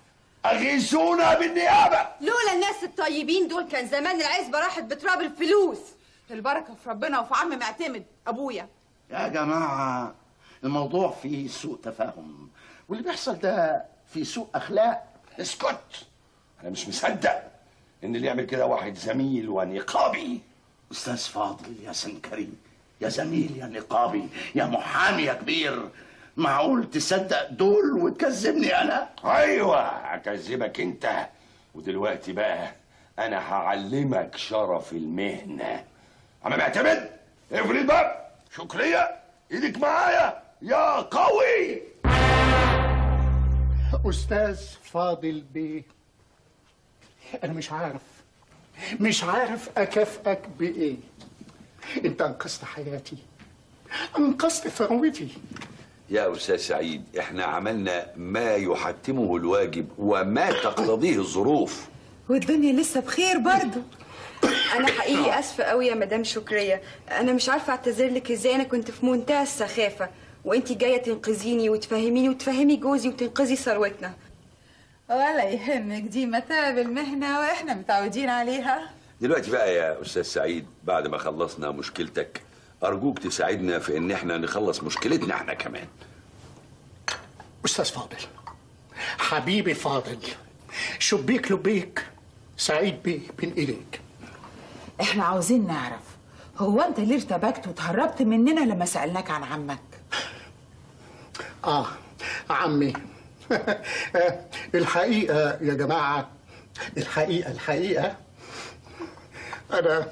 اغيثونا بالنيابه لولا الناس الطيبين دول كان زمان العزبة راحت بتراب الفلوس البركه في ربنا وفي عم معتمد ابويا يا جماعه الموضوع فيه سوء تفاهم واللي بيحصل ده فيه سوء اخلاق اسكت انا مش مصدق ان اللي يعمل كده واحد زميل ونقابي استاذ فاضل يا سنكري يا زميل يا نقابي يا محامي يا كبير معقول تصدق دول وتكذبني انا ايوه هكذبك انت ودلوقتي بقى انا هعلمك شرف المهنه عم معتمد اقفل الباب شكريه ايدك معايا يا قوي استاذ فاضل بيه انا مش عارف مش عارف اكافئك بايه انت انقذت حياتي انقذت ثروتي يا أستاذ سعيد إحنا عملنا ما يحتمه الواجب وما تقتضيه الظروف والدنيا لسه بخير برضه انا حقيقي اسفه قوي يا مدام شكريه انا مش عارفه اعتذر لك ازاي انا كنت في منتهى السخافه وانتي جايه تنقذيني وتفهميني وتفهمي جوزي وتنقذي ثروتنا ولا يهمك دي متاعب المهنة واحنا متعودين عليها دلوقتي بقى يا أستاذ سعيد بعد ما خلصنا مشكلتك أرجوك تساعدنا في إن إحنا نخلص مشكلتنا إحنا كمان استاذ فاضل حبيبي فاضل شبيك لبيك سعيد بيه بين ايديك احنا عاوزين نعرف هو انت ليه ارتبكت وتهربت مننا لما سألناك عن عمك اه عمي الحقيقة يا جماعة الحقيقة الحقيقة أنا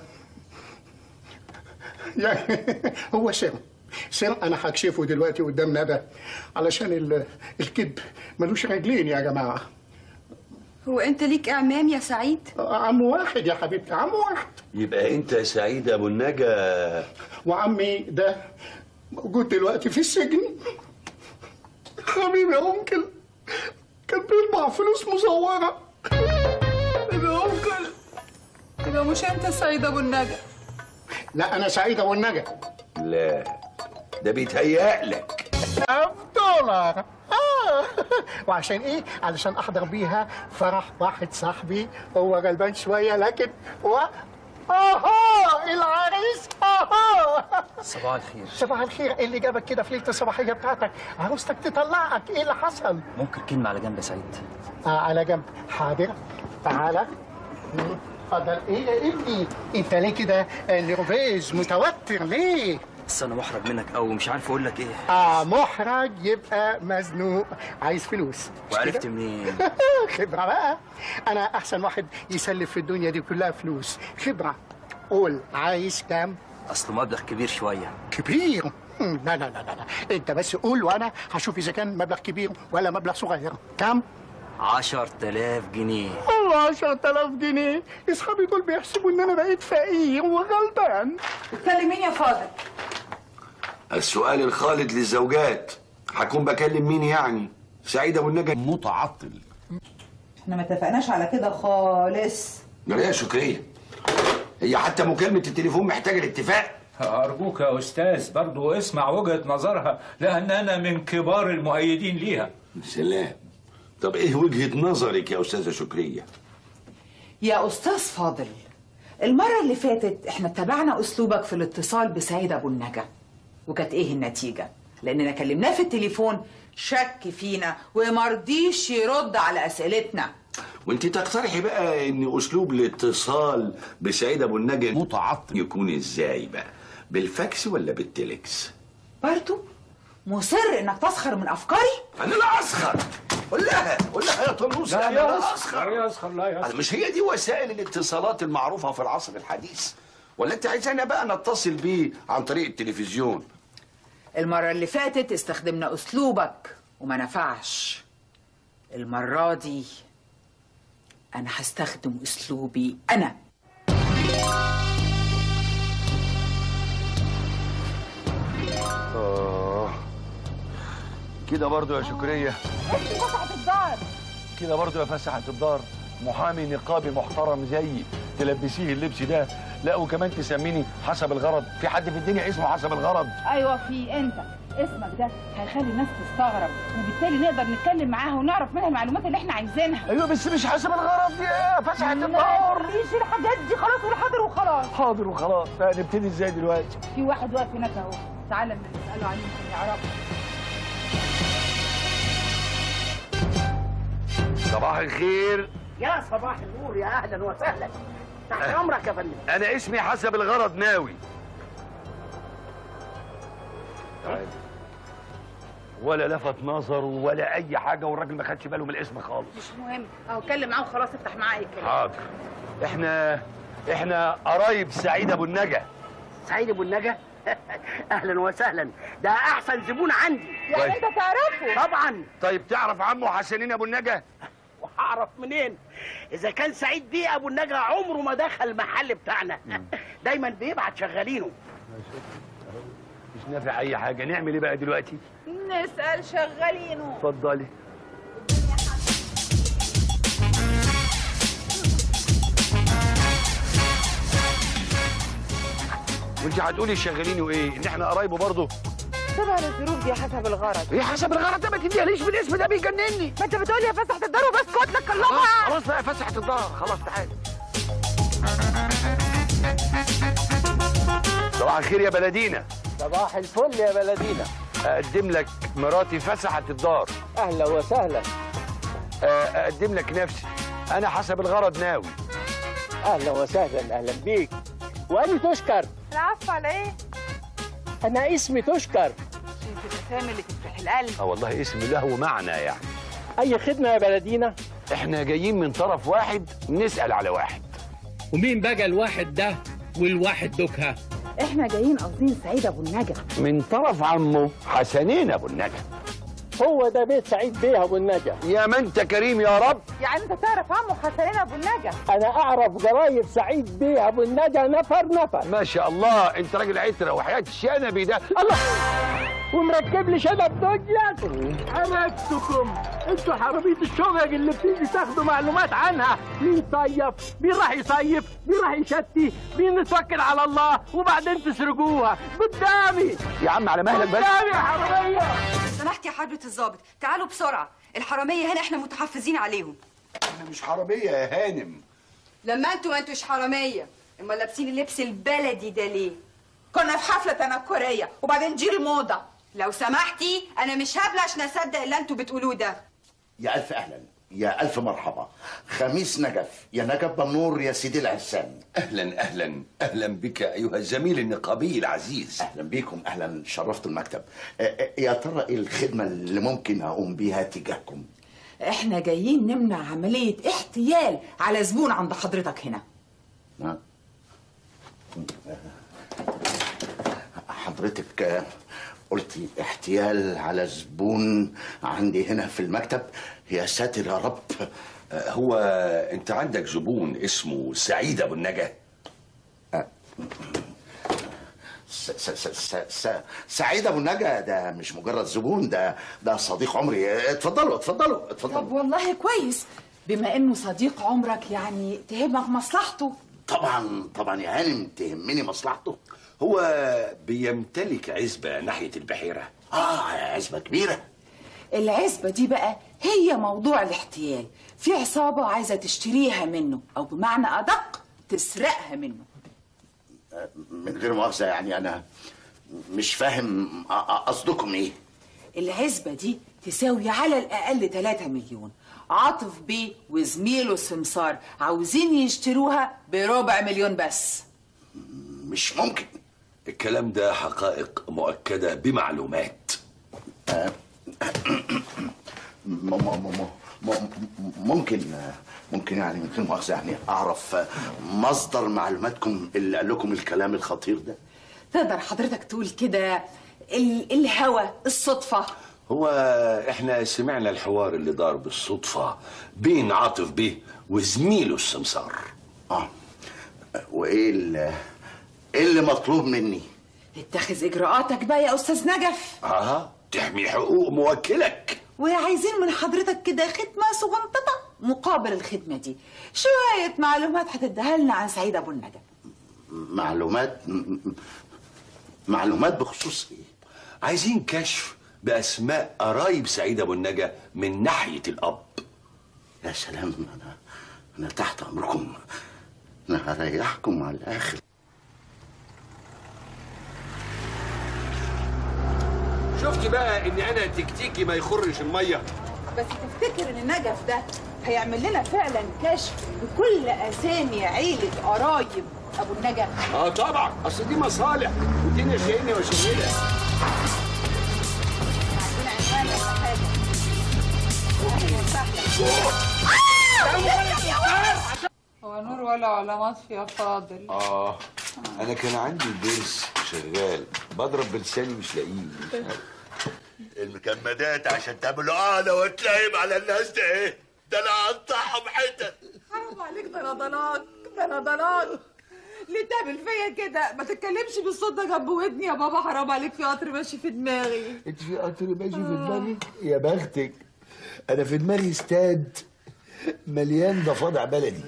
يعني هو سر سر أنا هكشفه دلوقتي قدام ندى علشان ال- الكذب ملوش رجلين يا جماعة هو انت ليك اعمام يا سعيد عم واحد يا حبيبتي عم واحد يبقى أنت سعيد أبو النجا وعمي ده موجود دلوقتي في السجن حبيبي يا أنكل كان بيطبع فلوس مزورة يا أنكل يبقى مش انت سعيد ابو النجا لا أنا سعيد أبو النجا لا ده بيتهيألك ألف دولار آه. وعشان ايه؟ علشان احضر بيها فرح واحد صاحبي هو غلبان شويه لكن و اها العريس اها صباح الخير صباح الخير إيه اللي جابك كده في ليله الصباحيه بتاعتك عروستك تطلعك ايه اللي حصل؟ ممكن كلمة على جنب يا سعيد آه على جنب حاضر تعالى مم. اتفضل ايه يا ابني انت ليه كده آه، نرفيز متوتر ليه؟ بس انا محرج منك قوي مش عارف اقول لك ايه اه محرج يبقى مزنوق عايز فلوس مش وعرفت كده؟ منين خبرة بقى أنا أحسن واحد يسلف في الدنيا دي كلها فلوس خبرة قول عايز كام؟ اصله مبلغ كبير شوية كبير مم، لا لا لا لا لا أنت بس قول وأنا هشوف إذا كان مبلغ كبير ولا مبلغ صغير كام؟ عشر تلاف جنيه الله 10000 جنيه أصحابي دول بيحسبوا إن أنا بقيت فقير وغلبان بتكلم مين يا فاضل؟ السؤال الخالد للزوجات هكون بكلم مين يعني سعيد ابو النجا متعطل احنا ما اتفقناش على كده خالص ده يا شكرية هي حتى مكالمة التليفون محتاجة الاتفاق أرجوك يا أستاذ برضو اسمع وجهة نظرها لأن أنا من كبار المؤيدين ليها سلام طب ايه وجهة نظرك يا أستاذة شكرية يا أستاذ فاضل المرة اللي فاتت احنا اتبعنا أسلوبك في الاتصال بسعيد أبو النجا وكانت ايه النتيجة؟ لأننا كلمناه في التليفون شك فينا ومرضيش يرد على أسئلتنا وانت تقترحي بقى ان اسلوب الاتصال بسعيد ابو النجا متعطل يكون ازاي بقى بالفاكس ولا بالتليكس برضو مصر انك تسخر من افكاري انا لا اسخر قول لها قول لها يا طنوس لا انا لا يسخر اسخر لا يسخر لا يسخر مش هي دي وسائل الاتصالات المعروفة في العصر الحديث ولا انت عايزانا بقى نتصل بيه عن طريق التلفزيون المرة اللي فاتت استخدمنا أسلوبك وما نفعش المرة دي أنا هستخدم أسلوبي أنا آه كده برضو يا شكرية انت فتحت الدار كده برضو يا فسحة الدار محامي نقابي محترم زيي تلبسيه اللبس ده لا وكمان تسميني حسب الغرض في حد في الدنيا اسمه حسب الغرض ايوه في انت اسمك ده هيخلي الناس تستغرب وبالتالي نقدر نتكلم معاها ونعرف منها المعلومات اللي احنا عايزينها ايوه بس مش حسب الغرض يا فسحة ما الدار تقوليش الحاجات دي خلاص قول حاضر وخلاص حاضر وخلاص لا نبتدي ازاي دلوقتي في واحد واقف هناك اهو تعالى نساله عليه يمكن يعرفه صباح الخير يا صباح النور يا اهلا وسهلا تحت امرك يا فندم انا اسمي حسب الغرض ناوي تعالى ولا لفت نظر ولا اي حاجه والراجل ما خدش باله من الاسم خالص مش مهم اهو اتكلم معاه وخلاص افتح معاه الكلام حاضر احنا احنا قرايب سعيد ابو النجا سعيد ابو النجا اهلا وسهلا ده احسن زبون عندي يعني انت تعرفه طبعا طيب تعرف عمه حسنين ابو النجا هعرف منين اذا كان سعيد بيه ابو النجا عمره ما دخل المحل بتاعنا دايما بيبعت شغالينه مش نافع اي حاجه نعمل ايه بقى دلوقتي نسأل شغالينه اتفضلي وانت هتقولي شغالينه ايه ان احنا قرايبه برضه طبعا الظروف دي حسب الغرض ايه حسب الغرض ده ما تديهاليش بالاسم ده بيجنني ما انت بتقولي يا فسحة الدار وبسكت لك خلاص كلها خلاص بقى فسحة الظهر خلاص تعالي صباح الخير يا بلدينا صباح الفل يا بلدينا اقدم لك مراتي فسحة الدار اهلا وسهلا اقدم لك نفسي انا حسب الغرض ناوي اهلا وسهلا اهلا بيك واني تشكر العفو على ايه؟ انا اسمي تشكر شايف الاسامي اللي تفتح القلب اه والله اسم له معنى يعني اي خدمه يا بلدينا احنا جايين من طرف واحد نسأل على واحد ومين بقى الواحد ده والواحد دوكها احنا جايين قاصدين سعيد ابو النجا من طرف عمه حسنين ابو النجا هو ده بيت سعيد بيه ابو النجا يا ما انت كريم يا رب يعني انت تعرف عمو حسنين ابو النجا انا اعرف جرايد سعيد بيه ابو النجا نفر نفر ما شاء الله انت راجل عتره وحياه الشنبي ده الله ومركب لي شنب دجلة عرفتكم انتوا حرامية الشغل اللي بتيجي تاخدوا معلومات عنها مين صيف مين راح يصيف مين راح يشتي مين نتوكل على الله وبعدين تسرقوها قدامي يا عم على مهلك بس قدامي يا حرامية سمحت يا حضرة الضابط تعالوا بسرعة الحرامية هنا احنا متحفزين عليهم احنا مش حراميه يا هانم لما انتوا ما انتوش حرامية امال لابسين اللبس البلدي ده ليه كنا في حفلة تنكرية وبعدين جيل الموضة لو سمحتي انا مش هبلة عشان اصدق اللي انتوا بتقولوه ده يا ألف أهلا يا ألف مرحبا خميس نجف يا نجف بنور يا سيدي العسام اهلا اهلا اهلا بك ايها الزميل النقابي العزيز أهلا بيكم أهلا شرفت المكتب آه، آه، يا ترى إيه الخدمة اللي ممكن أقوم بيها تجاهكم احنا جايين نمنع عملية احتيال على زبون عند حضرتك هنا ها؟ حضرتك آه، قلتي احتيال على زبون عندي هنا في المكتب يا ساتر يا رب آه، هو انت عندك زبون اسمه سعيد ابو النجا س س س س س سعيد ابو النجا ده مش مجرد زبون ده ده صديق عمري اتفضلوا اتفضلوا اتفضلوا طب والله كويس بما انه صديق عمرك يعني تهمك مصلحته طبعا طبعا يا هانم تهمني مصلحته هو بيمتلك عزبه ناحيه البحيره اه عزبه كبيره العزبة دي بقى هي موضوع الاحتيال في عصابة عايزة تشتريها منه أو بمعنى أدق تسرقها منه من غير مؤاخذه يعني انا مش فاهم أ- أ- قصدكم ايه العزبة دي تساوي على الأقل 3 مليون عاطف بيه وزميله سمسار عاوزين يشتروها بربع مليون بس مش ممكن الكلام ده حقائق مؤكده بمعلومات م- م- م- م- ممكن ممكن يعني من غير مؤاخذه يعني اعرف مصدر معلوماتكم اللي قال لكم الكلام الخطير ده تقدر حضرتك تقول كده ال- الهوى الصدفة هو احنا سمعنا الحوار اللي دار بالصدفه بين عاطف بيه وزميله السمسار اه وايه اللي ايه اللي مطلوب مني اتخذ إجراءاتك بقى يا أستاذ نجف اه تحمي حقوق موكلك وعايزين من حضرتك كده خدمة صغنططة مقابل الخدمة دي شوية معلومات هتديها لنا عن سعيد أبو النجا معلومات م- م- معلومات بخصوص ايه عايزين كشف باسماء قرايب سعيد ابو النجا من ناحيه الاب يا سلام انا انا تحت امركم انا هريحكم على الاخر شفتي بقى ان انا تكتيكي ما يخرش الميه بس تفتكر ان النجف ده هيعمل لنا فعلا كشف بكل اسامي عيلة قرايب ابو النجف اه طبعا اصل دي مصالح والدنيا شايلني وشايلها هو نور ولا علامات يا فاضل اه انا كان عندي البرس شغال بضرب بلساني مش لاقيه مش عارف. المكمدات عشان تعملوا قاعدة وتلايم على الناس ده ايه ده انا هقطعهم حتت حرام عليك ده انا ضناك ده انا ضناك ليه تعمل فيا كده ما تتكلمش بالصوت ده جنب ودني يا بابا حرام عليك في قطر ماشي في دماغي انت في قطر ماشي في دماغك يا بختك انا في دماغي استاد مليان ضفادع بلدي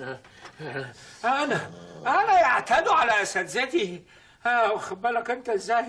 انا انا يعتدوا على اساتذتي ها واخد بالك انت ازاي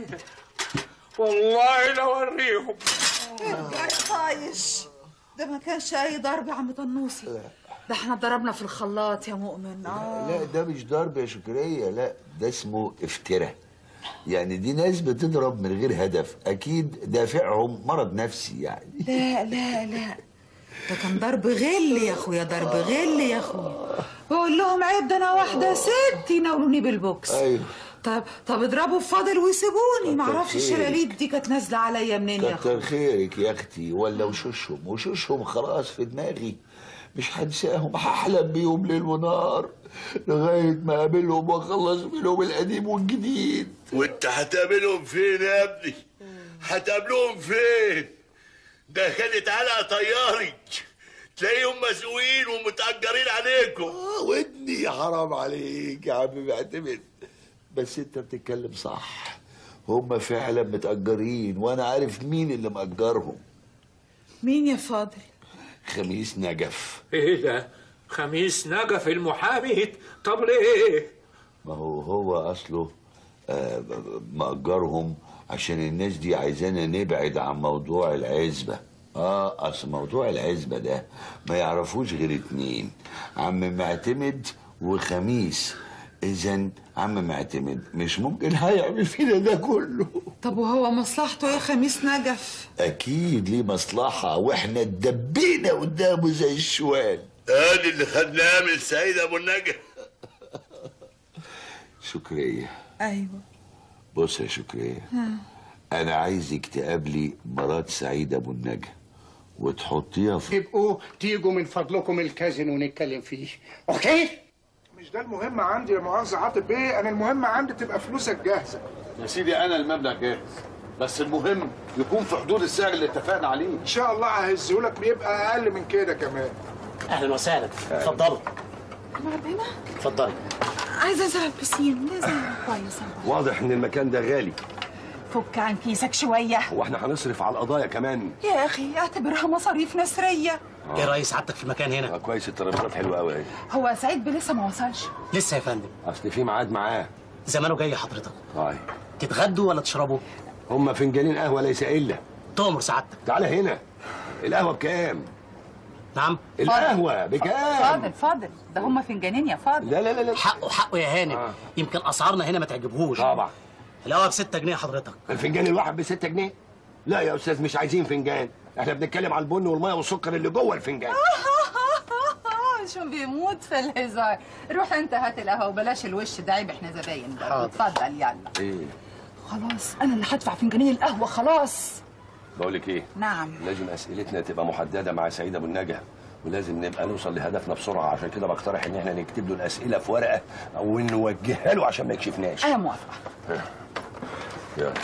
والله لو اوريهم ارجع يا طايش ده ما كانش اي ضرب يا عم طنوسي ده احنا ضربنا في الخلاط يا مؤمن اه لا ده مش ضرب يا شكرية لا ده اسمه افتراء يعني دي ناس بتضرب من غير هدف اكيد دافعهم مرض نفسي يعني لا لا لا ده كان ضرب غل يا اخويا ضرب غل يا اخويا بقول لهم عيب ده انا واحده ست يناولوني بالبوكس ايوه طب طب اضربوا في فاضل ويسيبوني معرفش خيرك. الشلاليت دي كانت نازله عليا منين يا اخويا كتر خيرك يا اختي ولا وشوشهم وشوشهم خلاص في دماغي مش هنساهم هحلم بيهم ليل ونهار لغايه ما اقابلهم واخلص منهم القديم والجديد وانت هتقابلهم فين يا ابني هتقابلهم فين ده كانت على طياري تلاقيهم مسؤولين ومتأجرين عليكم اه ودني حرام عليك يا عم معتمد بس انت بتتكلم صح هم فعلا متأجرين وانا عارف مين اللي مأجرهم مين يا فاضل خميس نجف ايه ده خميس نجف المحامي طب ليه ما هو هو اصله آه، ب- ب- مأجرهم عشان الناس دي عايزانا نبعد عن موضوع العزبة اه اصل موضوع العزبة ده ما يعرفوش غير اتنين عم معتمد وخميس اذا عم معتمد مش ممكن هيعمل فينا ده كله طب وهو مصلحته ايه خميس نجف اكيد ليه مصلحة واحنا اتدبينا قدامه زي الشوال ادي اللي خدناه من سيد ابو النجا شكرية ايوه بص يا شكرية ها. انا عايزك تقابلي مرات سعيد ابو النجا وتحطيها في تبقوا تيجوا من فضلكم الكازينو ونتكلم فيه اوكي مش ده المهم عندي يا مؤاخذة عاطف بيه انا المهم عندي تبقى فلوسك جاهزة يا سيدي انا المبلغ جاهز بس المهم يكون في حدود السعر اللي اتفقنا عليه ان شاء الله ههزهولك بيبقى اقل من كده كمان اهلا وسهلا اتفضلوا مرحبا اتفضلي عايزه انزل على البسين لازم كويس واضح ان المكان ده غالي فك عن كيسك شويه واحنا هنصرف على القضايا كمان يا اخي اعتبرها مصاريف نسريه ايه رأي سعادتك في المكان هنا؟ آه كويس الترابيزات حلوه قوي اهي هو سعيد بيه لسه ما وصلش لسه يا فندم اصل في ميعاد معاه زمانه جاي حضرتك طيب تتغدوا ولا تشربوا؟ هما فنجانين قهوه ليس الا تؤمر سعادتك تعالى هنا القهوه بكام نعم القهوه بكام فاضل فاضل ده هم فنجانين يا فاضل لا لا لا لا حقه حقه يا هانم آه. يمكن اسعارنا هنا ما تعجبهوش طبعا القهوه ب 6 جنيه حضرتك الفنجان الواحد ب 6 جنيه لا يا استاذ مش عايزين فنجان احنا بنتكلم على البن والميه والسكر اللي جوه الفنجان شو بيموت في الهزار روح انت هات القهوه وبلاش الوش ده عيب احنا زباين برضه. حاضر. اتفضل يلا ايه خلاص انا اللي هدفع فنجانين القهوه خلاص بقول لك ايه نعم لازم اسئلتنا تبقى محدده مع سعيد ابو النجا ولازم نبقى نوصل لهدفنا بسرعه عشان كده بقترح ان احنا نكتب له الاسئله في ورقه او نوجهها له عشان ما يكشفناش انا موافقه يلا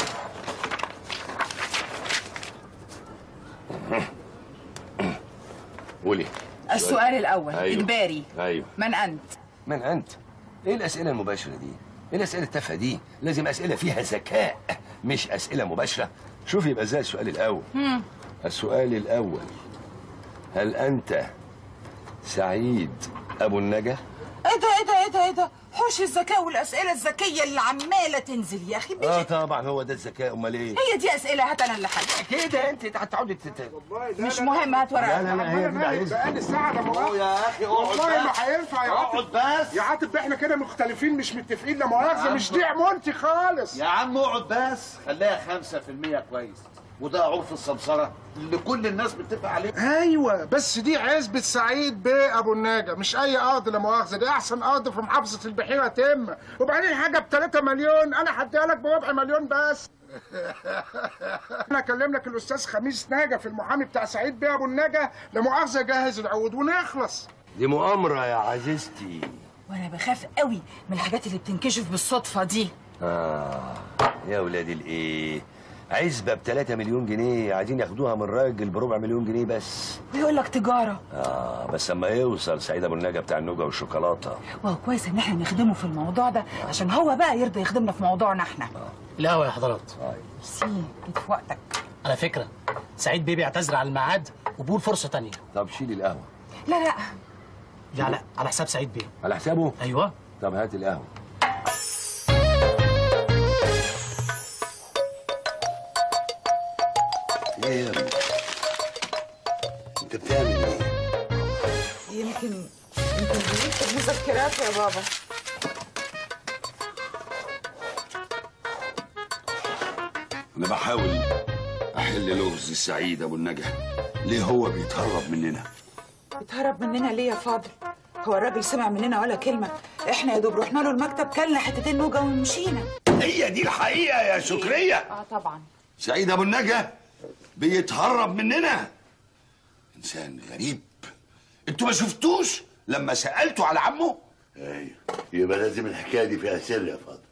قولي السؤال الاول أيوه. اجباري ايوه من انت من انت ايه الاسئله المباشره دي ايه الاسئله التافهه دي لازم اسئله فيها ذكاء مش اسئله مباشره شوفي يبقى ازاي السؤال الاول هم. السؤال الاول هل انت سعيد ابو النجا ايه ده ايه ده ايه ده ايه ده حوش الذكاء والاسئله الذكيه اللي عماله تنزل يا اخي بيجي اه طبعا هو ده الذكاء امال ايه هي دي اسئله هات انا اللي حل كده انت هتقعدي تت... مش مهم هات ورقه لا لا لا هي دي اللي عايزها بقالي ساعة ده مؤاخذة يا أخي اقعد والله ما بس. هينفع يا اقعد عاطف بس. يا عاطف احنا كده مختلفين مش متفقين لا مؤاخذة يا مش عم. دي عمولتي خالص يا عم اقعد بس خليها 5% كويس وده عرف السمسرة اللي كل الناس بتتفق عليه ايوه بس دي عزبة سعيد بيه ابو النجا مش اي قاضي لا مؤاخذة دي احسن قاضي في محافظة البحيرة تم وبعدين حاجة ب 3 مليون انا هديها لك بربع مليون بس انا اكلم لك الاستاذ خميس ناجا في المحامي بتاع سعيد بيه ابو النجا لا مؤاخذة جهز العقود ونخلص دي مؤامره يا عزيزتي وانا بخاف قوي من الحاجات اللي بتنكشف بالصدفه دي آه يا ولاد الايه عزبه ب 3 مليون جنيه عايزين ياخدوها من راجل بربع مليون جنيه بس بيقول لك تجاره اه بس اما يوصل سعيد ابو النجا بتاع النوجه والشوكولاته وهو كويس ان احنا نخدمه في الموضوع ده عشان هو بقى يرضى يخدمنا في موضوعنا احنا القهوه يا حضرات ميرسي جيت في وقتك على فكره سعيد بيه بيعتذر على الميعاد وبيقول فرصه تانية طب شيل القهوه لا لا دي على على حساب سعيد بيه على حسابه ايوه طب هات القهوه ايه يا ابني انت بتعمل ايه يمكن يمكن بيكتب مذكرات يا بابا انا بحاول احل لغز السعيد ابو النجا ليه هو بيتهرب مننا بتهرب مننا ليه يا فاضل هو الراجل سمع مننا ولا كلمه احنا يا دوب رحنا له المكتب كلنا حتتين نوجه ومشينا هي دي الحقيقه يا شكريه اه طبعا سعيد ابو النجا بيتهرب مننا انسان غريب انتوا ما شفتوش لما سالته على عمه ايوه يبقى لازم الحكايه دي فيها سر يا فاضل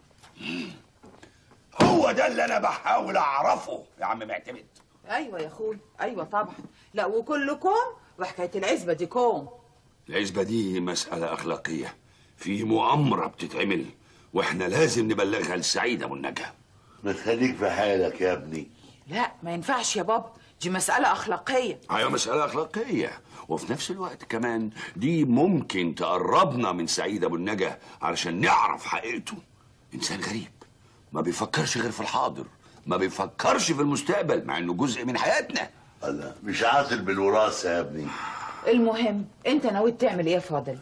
هو ده اللي انا بحاول اعرفه يا عم معتمد ايوه يا اخوي ايوه طبعا لا وكل كوم وحكايه العزبه دي كوم العزبه دي مساله اخلاقيه في مؤامره بتتعمل واحنا لازم نبلغها لسعيد ابو النجا ما تخليك في حالك يا ابني لا ما ينفعش يا بابا دي مساله اخلاقيه ايوه مساله اخلاقيه وفي نفس الوقت كمان دي ممكن تقربنا من سعيد ابو النجا علشان نعرف حقيقته انسان غريب ما بيفكرش غير في الحاضر ما بيفكرش في المستقبل مع انه جزء من حياتنا الله مش عاطل بالوراثه يا ابني المهم انت ناوي تعمل ايه يا فاضل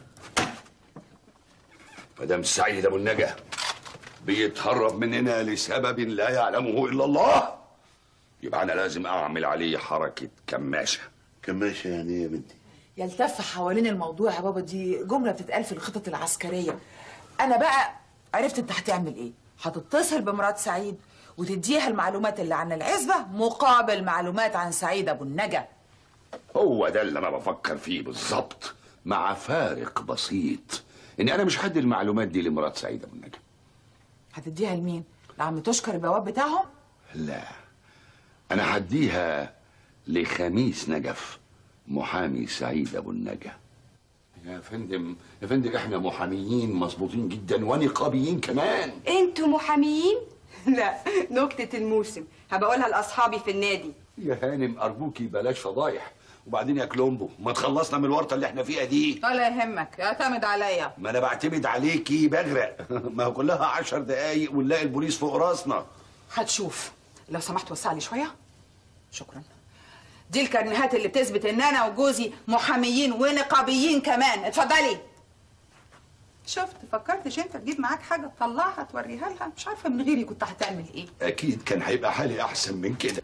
مدام سعيد ابو النجا بيتهرب مننا لسبب لا يعلمه الا الله يبقى انا لازم اعمل عليه حركه كماشه كماشه يعني ايه يا بنتي يلتف حوالين الموضوع يا بابا دي جمله بتتقال في الخطط العسكريه انا بقى عرفت انت هتعمل ايه هتتصل بمرات سعيد وتديها المعلومات اللي عن العزبه مقابل معلومات عن سعيد ابو النجا هو ده اللي انا بفكر فيه بالظبط مع فارق بسيط ان انا مش هدي المعلومات دي لمرات سعيد ابو النجا هتديها لمين لعم تشكر البواب بتاعهم لا انا هديها لخميس نجف محامي سعيد ابو النجا يا فندم يا فندم احنا محاميين مظبوطين جدا ونقابيين كمان انتوا محاميين لا نكتة الموسم هبقولها لاصحابي في النادي يا هانم ارجوكي بلاش فضايح وبعدين يا كلومبو ما تخلصنا من الورطه اللي احنا فيها دي ولا يهمك اعتمد عليا ما انا بعتمد عليكي بغرق ما هو كلها عشر دقايق ونلاقي البوليس فوق راسنا هتشوف لو سمحت وسع لي شويه شكرا دي الكرنيهات اللي بتثبت ان انا وجوزي محاميين ونقابيين كمان اتفضلي شفت فكرتش انت تجيب معاك حاجه تطلعها توريها لها مش عارفه من غيري كنت هتعمل ايه اكيد كان هيبقى حالي احسن من كده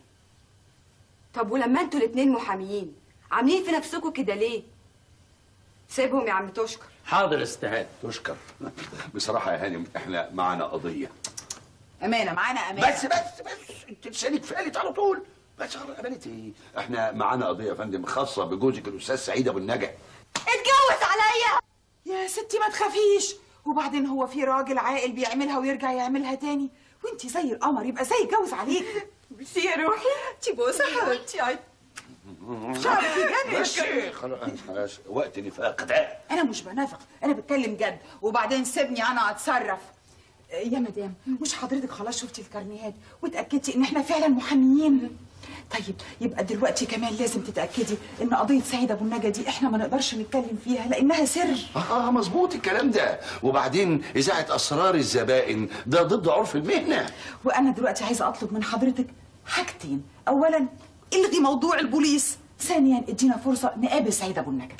طب ولما انتوا الاتنين محاميين عاملين في نفسكم كده ليه سيبهم يا عم تشكر حاضر استهاد تشكر بصراحه يا هانم احنا معانا قضيه امانه معانا امانه بس بس بس انت لسانك فالت على طول بس امانه ايه احنا معانا قضيه يا فندم خاصه بجوزك الاستاذ سعيد ابو النجا اتجوز عليا يا ستي ما تخافيش وبعدين هو في راجل عاقل بيعملها ويرجع يعملها تاني وانت زي القمر يبقى زي يتجوز عليك ميرسي يا روحي انتي بوسه حبيبتي عيط شعرك يجنن بس خلاص خلاص وقت نفاق ده انا مش بنافق انا بتكلم جد وبعدين سيبني انا اتصرف يا مدام مش حضرتك خلاص شفتي الكارنيهات واتاكدتي ان احنا فعلا محاميين طيب يبقى دلوقتي كمان لازم تتاكدي ان قضيه سعيد ابو النجا دي احنا ما نقدرش نتكلم فيها لانها سر اه مظبوط الكلام ده وبعدين اذاعه اسرار الزبائن ده ضد عرف المهنه وانا دلوقتي عايزه اطلب من حضرتك حاجتين اولا الغي موضوع البوليس ثانيا ادينا فرصه نقابل سعيد ابو النجا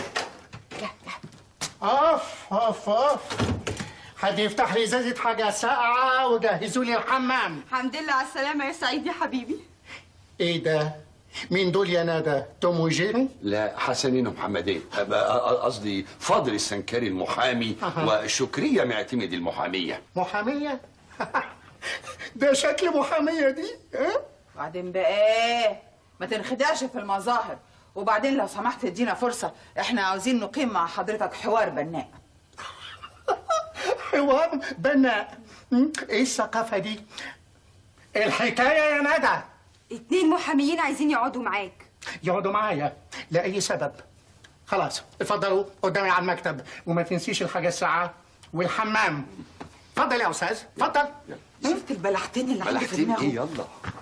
اف اف اف حد يفتح لي ازازه حاجه ساقعه وجهزوا لي الحمام الحمد لله على السلامه يا سعيد يا حبيبي ايه ده مين دول يا ندى توم وجيري لا حسنين ومحمدين أبقى- قصدي فاضل السنكري المحامي أها. وشكرية معتمد المحامية محاميه ده شكل محاميه دي ها بعدين بقى ايه ما تنخدعش في المظاهر وبعدين لو سمحت ادينا فرصه احنا عاوزين نقيم مع حضرتك حوار بناء حوار بناء م? ايه الثقافه دي الحكايه يا ندى اتنين محاميين عايزين يقعدوا معاك يقعدوا معايا لاي سبب خلاص اتفضلوا قدامي على المكتب وما تنسيش الحاجه الساعه والحمام اتفضل يا استاذ اتفضل شفت البلحتين اللي عنده في دماغه يلا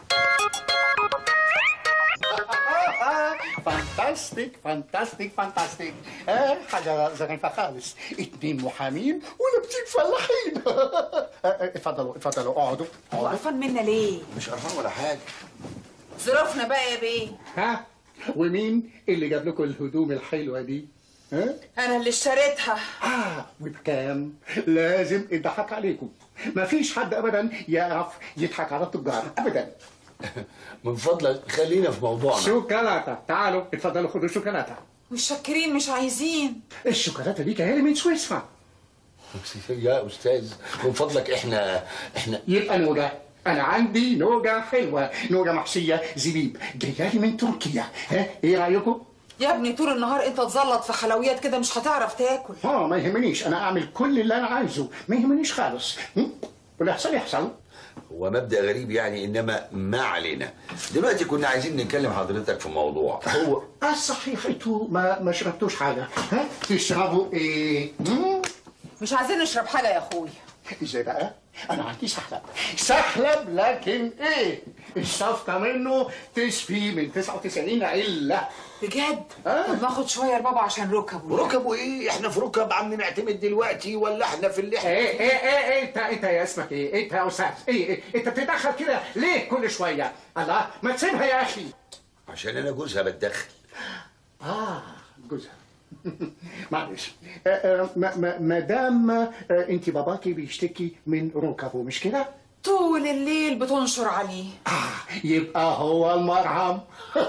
فانتاستيك فانتاستيك فانتاستيك آه حاجه ظريفه خالص اتنين محامين ولابسين فلاحين آه، آه، اتفضلوا اتفضلوا اقعدوا هو اقعدوا قرفان منا ليه؟ مش قرفان ولا حاجه ظروفنا بقى يا بيه ها ومين اللي جاب لكم الهدوم الحلوه دي؟ ها؟ انا اللي اشتريتها اه وبكام؟ لازم يضحك عليكم مفيش حد ابدا يعرف يضحك على التجار ابدا من فضلك خلينا في موضوعنا شوكولاته تعالوا اتفضلوا خدوا شوكولاته متشكرين مش عايزين الشوكولاته دي جايه لي من سويسرا يا استاذ من فضلك احنا احنا يبقى نوجه انا عندي نوجه حلوه نوجه محشيه زبيب جايه لي من تركيا ها ايه رايكم يا ابني طول النهار انت تزلط في حلويات كده مش هتعرف تاكل اه ما يهمنيش انا اعمل كل اللي انا عايزه ما يهمنيش خالص هم؟ واللي يحصل يحصل هو مبدأ غريب يعني إنما ما علينا دلوقتي كنا عايزين نتكلم حضرتك في موضوع هو اه صحيح انتوا ما ما شربتوش حاجه ها تشربوا ايه هم؟ مش عايزين نشرب حاجه يا اخويا ازاي بقى انا عندي سحلب سحلب لكن ايه الصفقه منه تشفي من 99 عله بجد طب ناخد شويه لبابا عشان ركبه ركبوا إيه؟ إحنا في ركب عم نعتمد دلوقتي ولا إحنا في اللي إحنا ايه ايه ايه ايه انت انت يا اسمك ايه انت يا استاذ ايه ايه انت بتتدخل كده ليه كل شويه الله ما تسيبها يا اخي عشان أنا جوزها بتدخل اه جوزها معلش آه، آه، ما- ما- ما دام آه، انت باباكي بيشتكي من ركبه مش كده طول الليل بتنشر عليه يبقى هو المرهم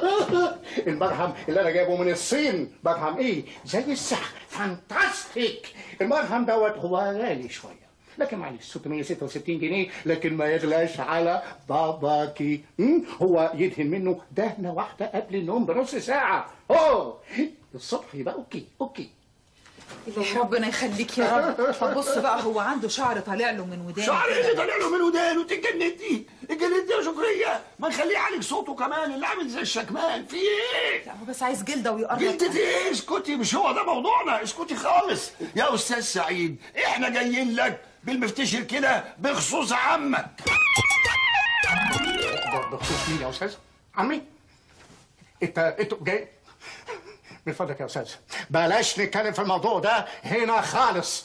المرهم اللي انا جايبه من الصين مرهم ايه زي السحر فانتاستيك المرهم دوت هو غالي شويه لكن معلش 666 جنيه لكن ما يغلاش على باباكي م? هو يدهن منه دهنه واحده قبل النوم بنص ساعه اوه الصبح يبقى اوكي اوكي الله ربنا يخليك يا رب طب بص بقى هو عنده شعر طالع له من ودانه شعر كده. اللي طالع له من ودانه تتجننتي اتجننتي يا شكرية ما نخليه عليك صوته كمان اللي عامل زي الشكمان في ايه؟ لا هو بس عايز جلده ويقرب جلدتي ايه اسكتي مش هو ده موضوعنا اسكتي خالص يا استاذ سعيد احنا جايين لك بالمفتشر كده بخصوص عمك بخصوص مين يا استاذ عمي انت انت جاي من فضلك يا استاذ بلاش نتكلم في الموضوع ده هنا خالص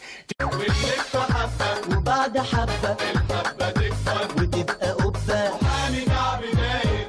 وبعد حبة الحبة تكبر وتبقى قبة محامي كعب داير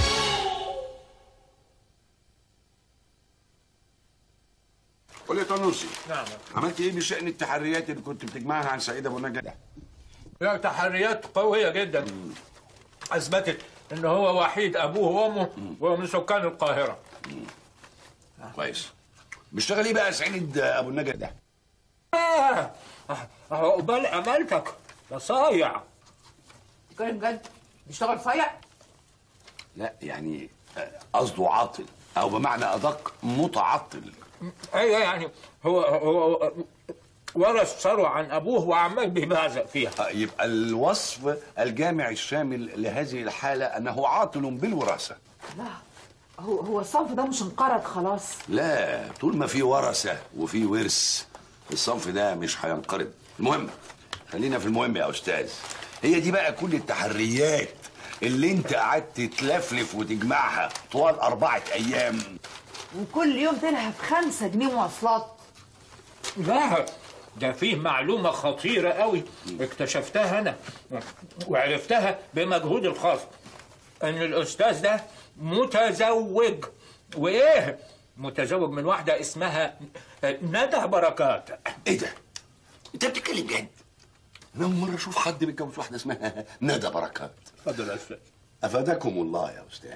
قول لي يا طنوسي نعم عملت ايه بشأن التحريات اللي كنت بتجمعها عن سعيد ابو نجا لا تحريات قوية جدا أثبتت إن هو وحيد أبوه وأمه وهو من سكان القاهرة كويس بيشتغل ايه بقى سعيد ابو النجا ده آه عقبال أمالتك ده صايع بتتكلم جد بيشتغل صايع لا يعني آه، قصده عاطل او بمعنى ادق متعطل أيوه يعني هو هو ورث ثروة عن أبوه وعمال بيبعزق فيها آه، يبقى الوصف الجامع الشامل لهذه الحالة أنه عاطل بالوراثة لا هو هو الصنف ده مش انقرض خلاص لا طول ما في ورثة وفي ورث الصنف ده مش هينقرض المهم خلينا في المهم يا أستاذ هي دي بقى كل التحريات اللي انت قعدت تلفلف وتجمعها طوال أربعة أيام وكل يوم تلهف خمسة جنيه مواصلات لا ده فيه معلومة خطيرة قوي اكتشفتها أنا وعرفتها بمجهودي الخاص إن الأستاذ ده متزوج وإيه؟ متزوج من واحدة اسمها ندى بركات إيه ده؟ أنت بتتكلم جد؟ أنا أول مرة أشوف حد بيتجوز واحدة اسمها ندى بركات اتفضل يا أستاذ أفادكم الله يا أستاذ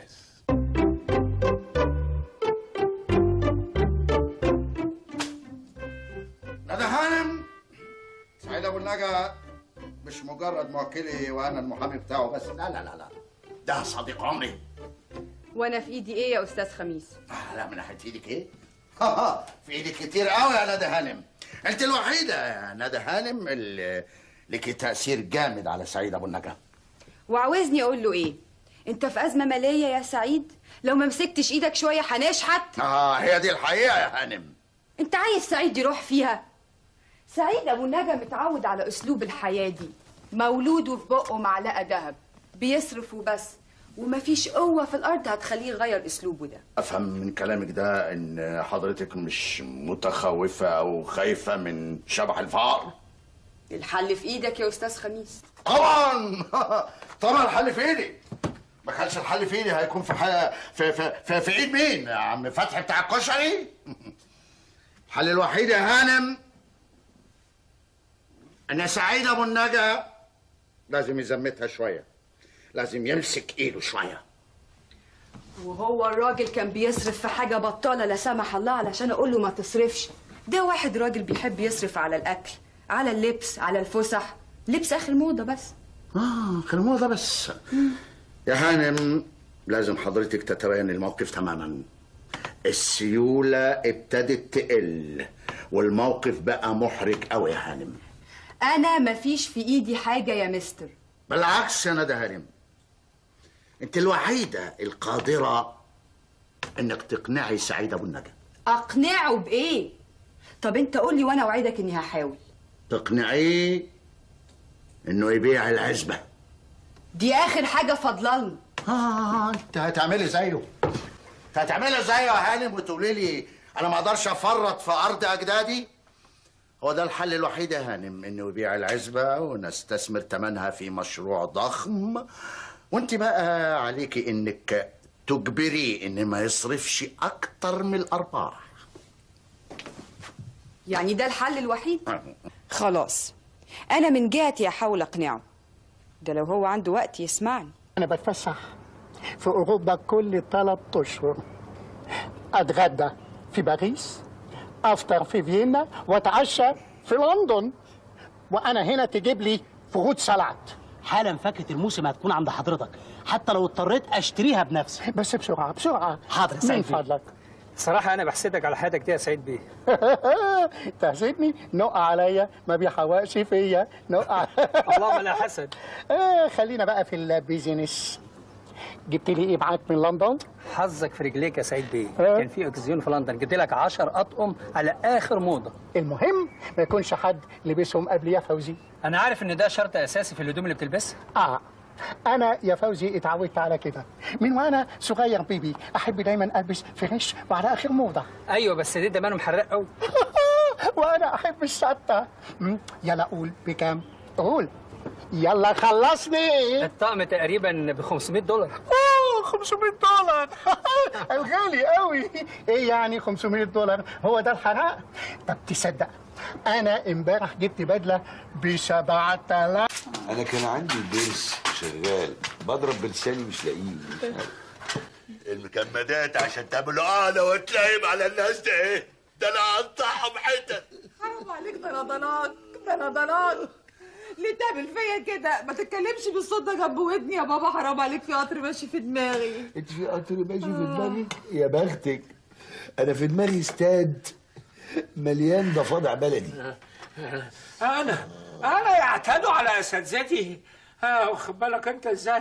ندى هانم سعيد ابو النجا مش مجرد موكلي وانا المحامي بتاعه بس لا لا لا لا ده صديق عمري وانا في ايدي ايه يا استاذ خميس آه، لا من ناحيه ايدك ايه؟ ها ها في ايدك كتير قوي يا ندى هانم انت الوحيده يا ندى هانم اللي لك تاثير جامد على سعيد ابو النجا وعاوزني اقول له ايه انت في ازمه ماليه يا سعيد لو ما مسكتش ايدك شويه هنشحت اه هي دي الحقيقه يا هانم انت عايز سعيد يروح فيها سعيد ابو النجا متعود على اسلوب الحياه دي مولود وفي بقه معلقه ذهب بيصرف وبس ومفيش قوه في الارض هتخليه يغير اسلوبه ده افهم من كلامك ده ان حضرتك مش متخوفه او خايفه من شبح الفقر الحل في ايدك يا استاذ خميس طبعا طبعا الحل في ايدي ما كانش الحل في ايدي هيكون في حي... في, في, في, في ايد مين يا عم فتحي بتاع الكشري الحل الوحيد يا هانم ان سعيد ابو النجا لازم يزمتها شويه لازم يمسك ايده شويه وهو الراجل كان بيصرف في حاجه بطاله لا سمح الله علشان اقول له ما تصرفش ده واحد راجل بيحب يصرف على الاكل على اللبس على الفسح لبس اخر موضه بس اه اخر موضه بس يا هانم لازم حضرتك تتبين الموقف تماما السيولة ابتدت تقل والموقف بقى محرج قوي يا هانم انا مفيش في ايدي حاجه يا مستر بالعكس يا ندى هانم انت الوحيدة القادرة انك تقنعي سعيد ابو النجا اقنعه بايه طب انت قول لي وانا اوعدك اني هحاول تقنعيه انه يبيع العزبة دي اخر حاجه فضلان اه انت هتعملي زيه انت هتعملي زيه يا هانم وتقولي لي انا ما اقدرش افرط في ارض اجدادي هو ده الحل الوحيد يا هانم انه يبيع العزبة ونستثمر ثمنها في مشروع ضخم وانت بقى عليكي انك تجبريه ان ما يصرفش اكتر من الارباح يعني ده الحل الوحيد خلاص انا من جهتي احاول اقنعه ده لو هو عنده وقت يسمعني أنا بتفسح في أوروبا كل ثلاث أشهر أتغدى في باريس أفطر في فيينا وأتعشى في لندن وأنا هنا تجيب لي فروت سلطات حالا فاكهه الموسم هتكون عند حضرتك حتى لو اضطريت اشتريها بنفسي بس بسرعه بسرعه حاضر من سعيد بيه. فضلك صراحة أنا بحسدك على حياتك دي يا سعيد بيه تحسدني نقع عليا ما بيحوقش فيا نقع اللهم لا حسد آه خلينا بقى في البيزنس جبت لي ايه معاك من لندن؟ حظك في رجليك يا سعيد بيه كان في اكسجين في لندن جبت لك 10 اطقم على اخر موضه المهم ما يكونش حد لبسهم قبل يا فوزي انا عارف ان ده شرط اساسي في الهدوم اللي بتلبسها اه انا يا فوزي اتعودت على كده من وانا صغير بيبي احب دايما البس فريش وعلى اخر موضه ايوه بس دي دمانه محرق قوي وانا احب الشطه مم، يلا قول بكام قول يلا خلصني الطقم تقريبا ب 500 دولار اوه 500 دولار الغالي قوي ايه يعني 500 دولار هو ده الحرام طب تصدق انا امبارح جبت بدله ب 7000 انا كان عندي البرس شغال بضرب بلساني مش لاقيه مش عارف. المكمدات عشان تعملوا اعلى وتلايم على الناس ده ايه ده انا هقطعهم حتت حرام عليك ده انا ضناك ده انا ضناك ليه تعمل فيا كده ما تتكلمش بالصوت ده جنب ودني يا بابا حرام عليك في قطر ماشي في دماغي انت في قطر ماشي في دماغك يا بختك انا في دماغي استاد مليان ضفادع بلدي انا انا يعتدوا على اساتذتي ها واخد بالك انت ازاي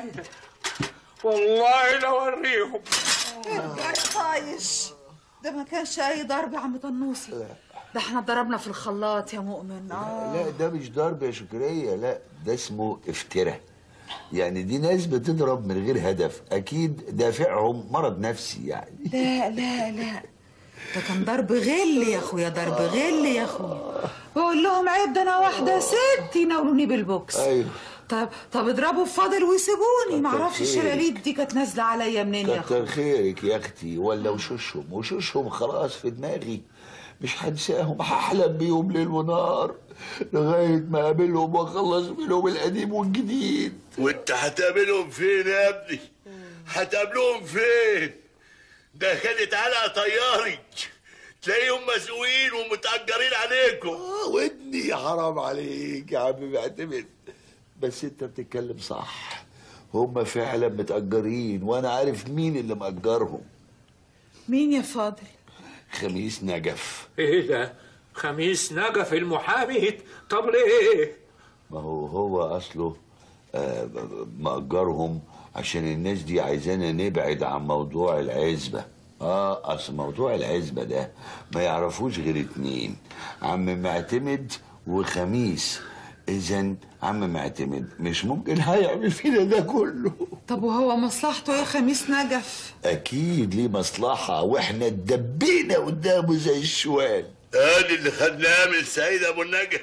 والله لو اوريهم ارجع يا طايش ده ما كانش اي ضرب يا عم طنوسي ده احنا ضربنا في الخلاط يا مؤمن اه لا ده مش ضرب يا شكرية لا ده اسمه افتراء يعني دي ناس بتضرب من غير هدف اكيد دافعهم مرض نفسي يعني لا لا لا ده كان ضرب غل يا اخويا ضرب غل يا اخويا بقول لهم عيب ده انا واحده ست يناولوني بالبوكس ايوه طب طب اضربوا في فاضل ويسيبوني ما كتر اعرفش خيرك. الشلاليت دي كانت نازله عليا منين يا اخويا كتر خيرك يا اختي ولا وشوشهم وشوشهم خلاص في دماغي مش هنساهم هحلم بيهم ليل ونهار لغايه ما اقابلهم واخلص منهم القديم والجديد وانت هتقابلهم فين يا ابني هتقابلهم فين ده كانت علقه طياري تلاقيهم مسؤولين ومتأجرين عليكم آه، ودني حرام عليك يا عم معتمد بس انت بتتكلم صح هم فعلا متأجرين وانا عارف مين اللي مأجرهم مين يا فاضل خميس نجف ايه ده خميس نجف المحامي طب ليه ما هو هو اصله آه، مأجرهم عشان الناس دي عايزانا نبعد عن موضوع العزبة اه اصل موضوع العزبة ده ما يعرفوش غير اتنين عم معتمد وخميس اذا عم معتمد مش ممكن هيعمل فينا ده كله طب وهو مصلحته ايه خميس نجف اكيد ليه مصلحة واحنا اتدبينا قدامه زي الشوال ادي اللي خدناه من سعيد ابو النجا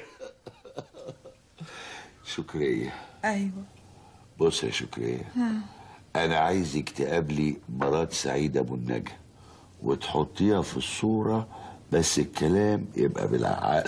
شكرية ايوه بص يا شكرية انا عايزك تقابلي مرات سعيد ابو النجا وتحطيها في الصورة بس الكلام يبقى بالعقل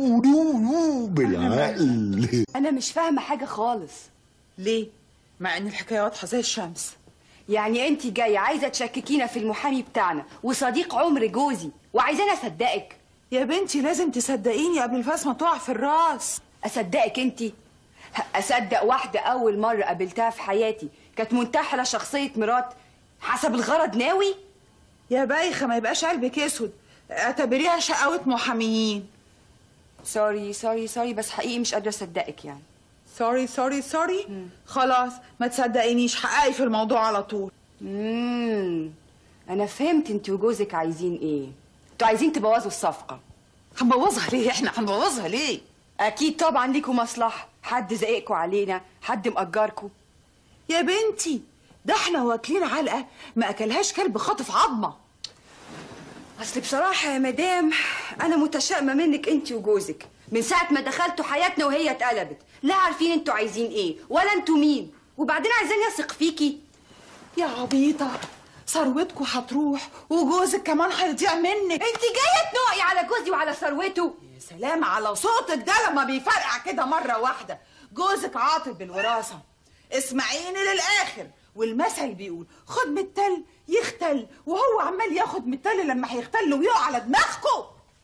بالعقل انا مش فاهمه حاجه خالص ليه مع ان الحكايه واضحه زي الشمس يعني انت جايه عايزه تشككينا في المحامي بتاعنا وصديق عمر جوزي وعايزاني اصدقك يا بنتي لازم تصدقيني قبل الفاس ما تقع في الراس اصدقك انت اصدق واحده اول مره قابلتها في حياتي كانت منتحله شخصيه مرات حسب الغرض ناوي يا بايخه ما يبقاش قلبك اسود اعتبريها شقاوة محاميين سوري سوري سوري بس حقيقي مش قادره اصدقك يعني سوري سوري سوري خلاص ما تصدقينيش حققي في الموضوع على طول امم انا فهمت انت وجوزك عايزين ايه انتوا عايزين تبوظوا الصفقه هنبوظها ليه احنا هنبوظها ليه اكيد طبعا ليكوا مصلحه حد زقكوا علينا حد مأجركوا يا بنتي ده احنا واكلين علقه ما اكلهاش كلب خاطف عظمه اصل بصراحه يا مدام انا متشائمه منك انت وجوزك من ساعه ما دخلتوا حياتنا وهي اتقلبت لا عارفين انتوا عايزين ايه ولا انتوا مين وبعدين عايزاني اثق فيكي يا عبيطه ثروتكوا هتروح وجوزك كمان هيضيع منك انت جايه تنقي على جوزي وعلى ثروته يا سلام على صوتك ده لما بيفرقع كده مره واحده جوزك عاطل بالوراثه اسمعيني للاخر والمثل بيقول خد من التل يختل وهو عمال ياخد من التل لما هيختل ويقع على دماغكم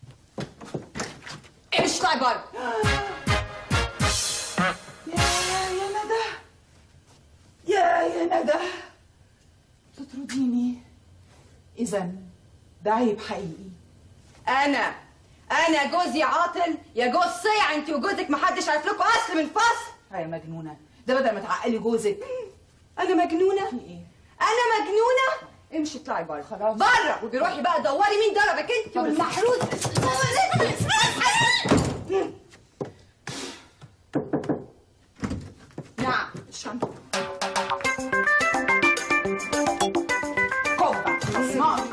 اطلعي بره يا يا ندى يا يا ندى تطرديني اذا ده عيب حقيقي انا انا جوزي عاطل يا جوز صيع انت وجوزك محدش عارف لكم اصل من فصل يا مجنونه ده بدل ما تعقلي جوزك انا مجنونه ايه انا مجنونه امشي اطلعي بره خلاص بره وبروحي بقى دوري مين ضربك انت والمحروس نعم الشنطه كوبا خصمان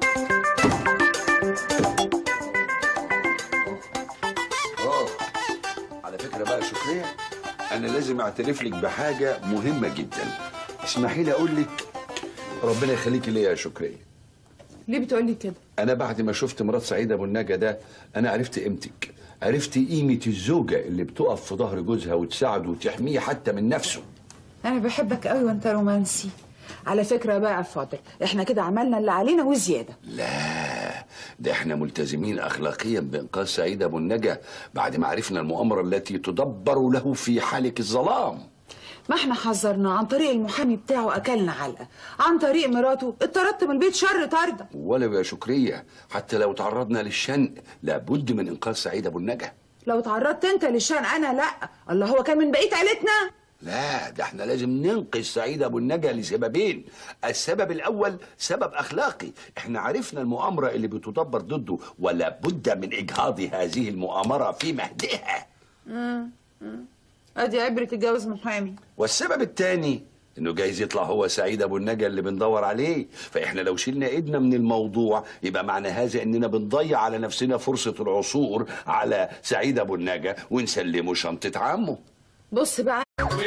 اه على فكره بقى شكريه انا لازم اعترف لك بحاجه مهمه جدا اسمحي لي اقول لك ربنا يخليكي ليا يا شكريه ليه بتقولي كده انا بعد ما شفت مرات سعيد ابو النجا ده انا عرفت قيمتك عرفت قيمه الزوجه اللي بتقف في ظهر جوزها وتساعده وتحميه حتى من نفسه انا بحبك قوي وانت رومانسي على فكره بقى يا فاضل احنا كده عملنا اللي علينا وزياده لا ده احنا ملتزمين اخلاقيا بانقاذ سعيد ابو النجا بعد ما عرفنا المؤامره التي تدبر له في حالك الظلام ما احنا حذرنا عن طريق المحامي بتاعه اكلنا علقه عن طريق مراته اتطردت من البيت شر طرده ولو يا شكريه حتى لو تعرضنا للشنق لابد من انقاذ سعيد ابو النجا لو تعرضت انت للشان انا لا الله هو كان من بقيه عيلتنا لا ده احنا لازم ننقذ سعيد ابو النجا لسببين السبب الاول سبب اخلاقي احنا عرفنا المؤامره اللي بتدبر ضده ولا بد من اجهاض هذه المؤامره في مهدها امم ادي عبره تتجوز محامي والسبب الثاني انه جايز يطلع هو سعيد ابو النجا اللي بندور عليه فاحنا لو شلنا ايدنا من الموضوع يبقى معنى هذا اننا بنضيع على نفسنا فرصه العثور على سعيد ابو النجا ونسلمه شنطه عمه بص بقى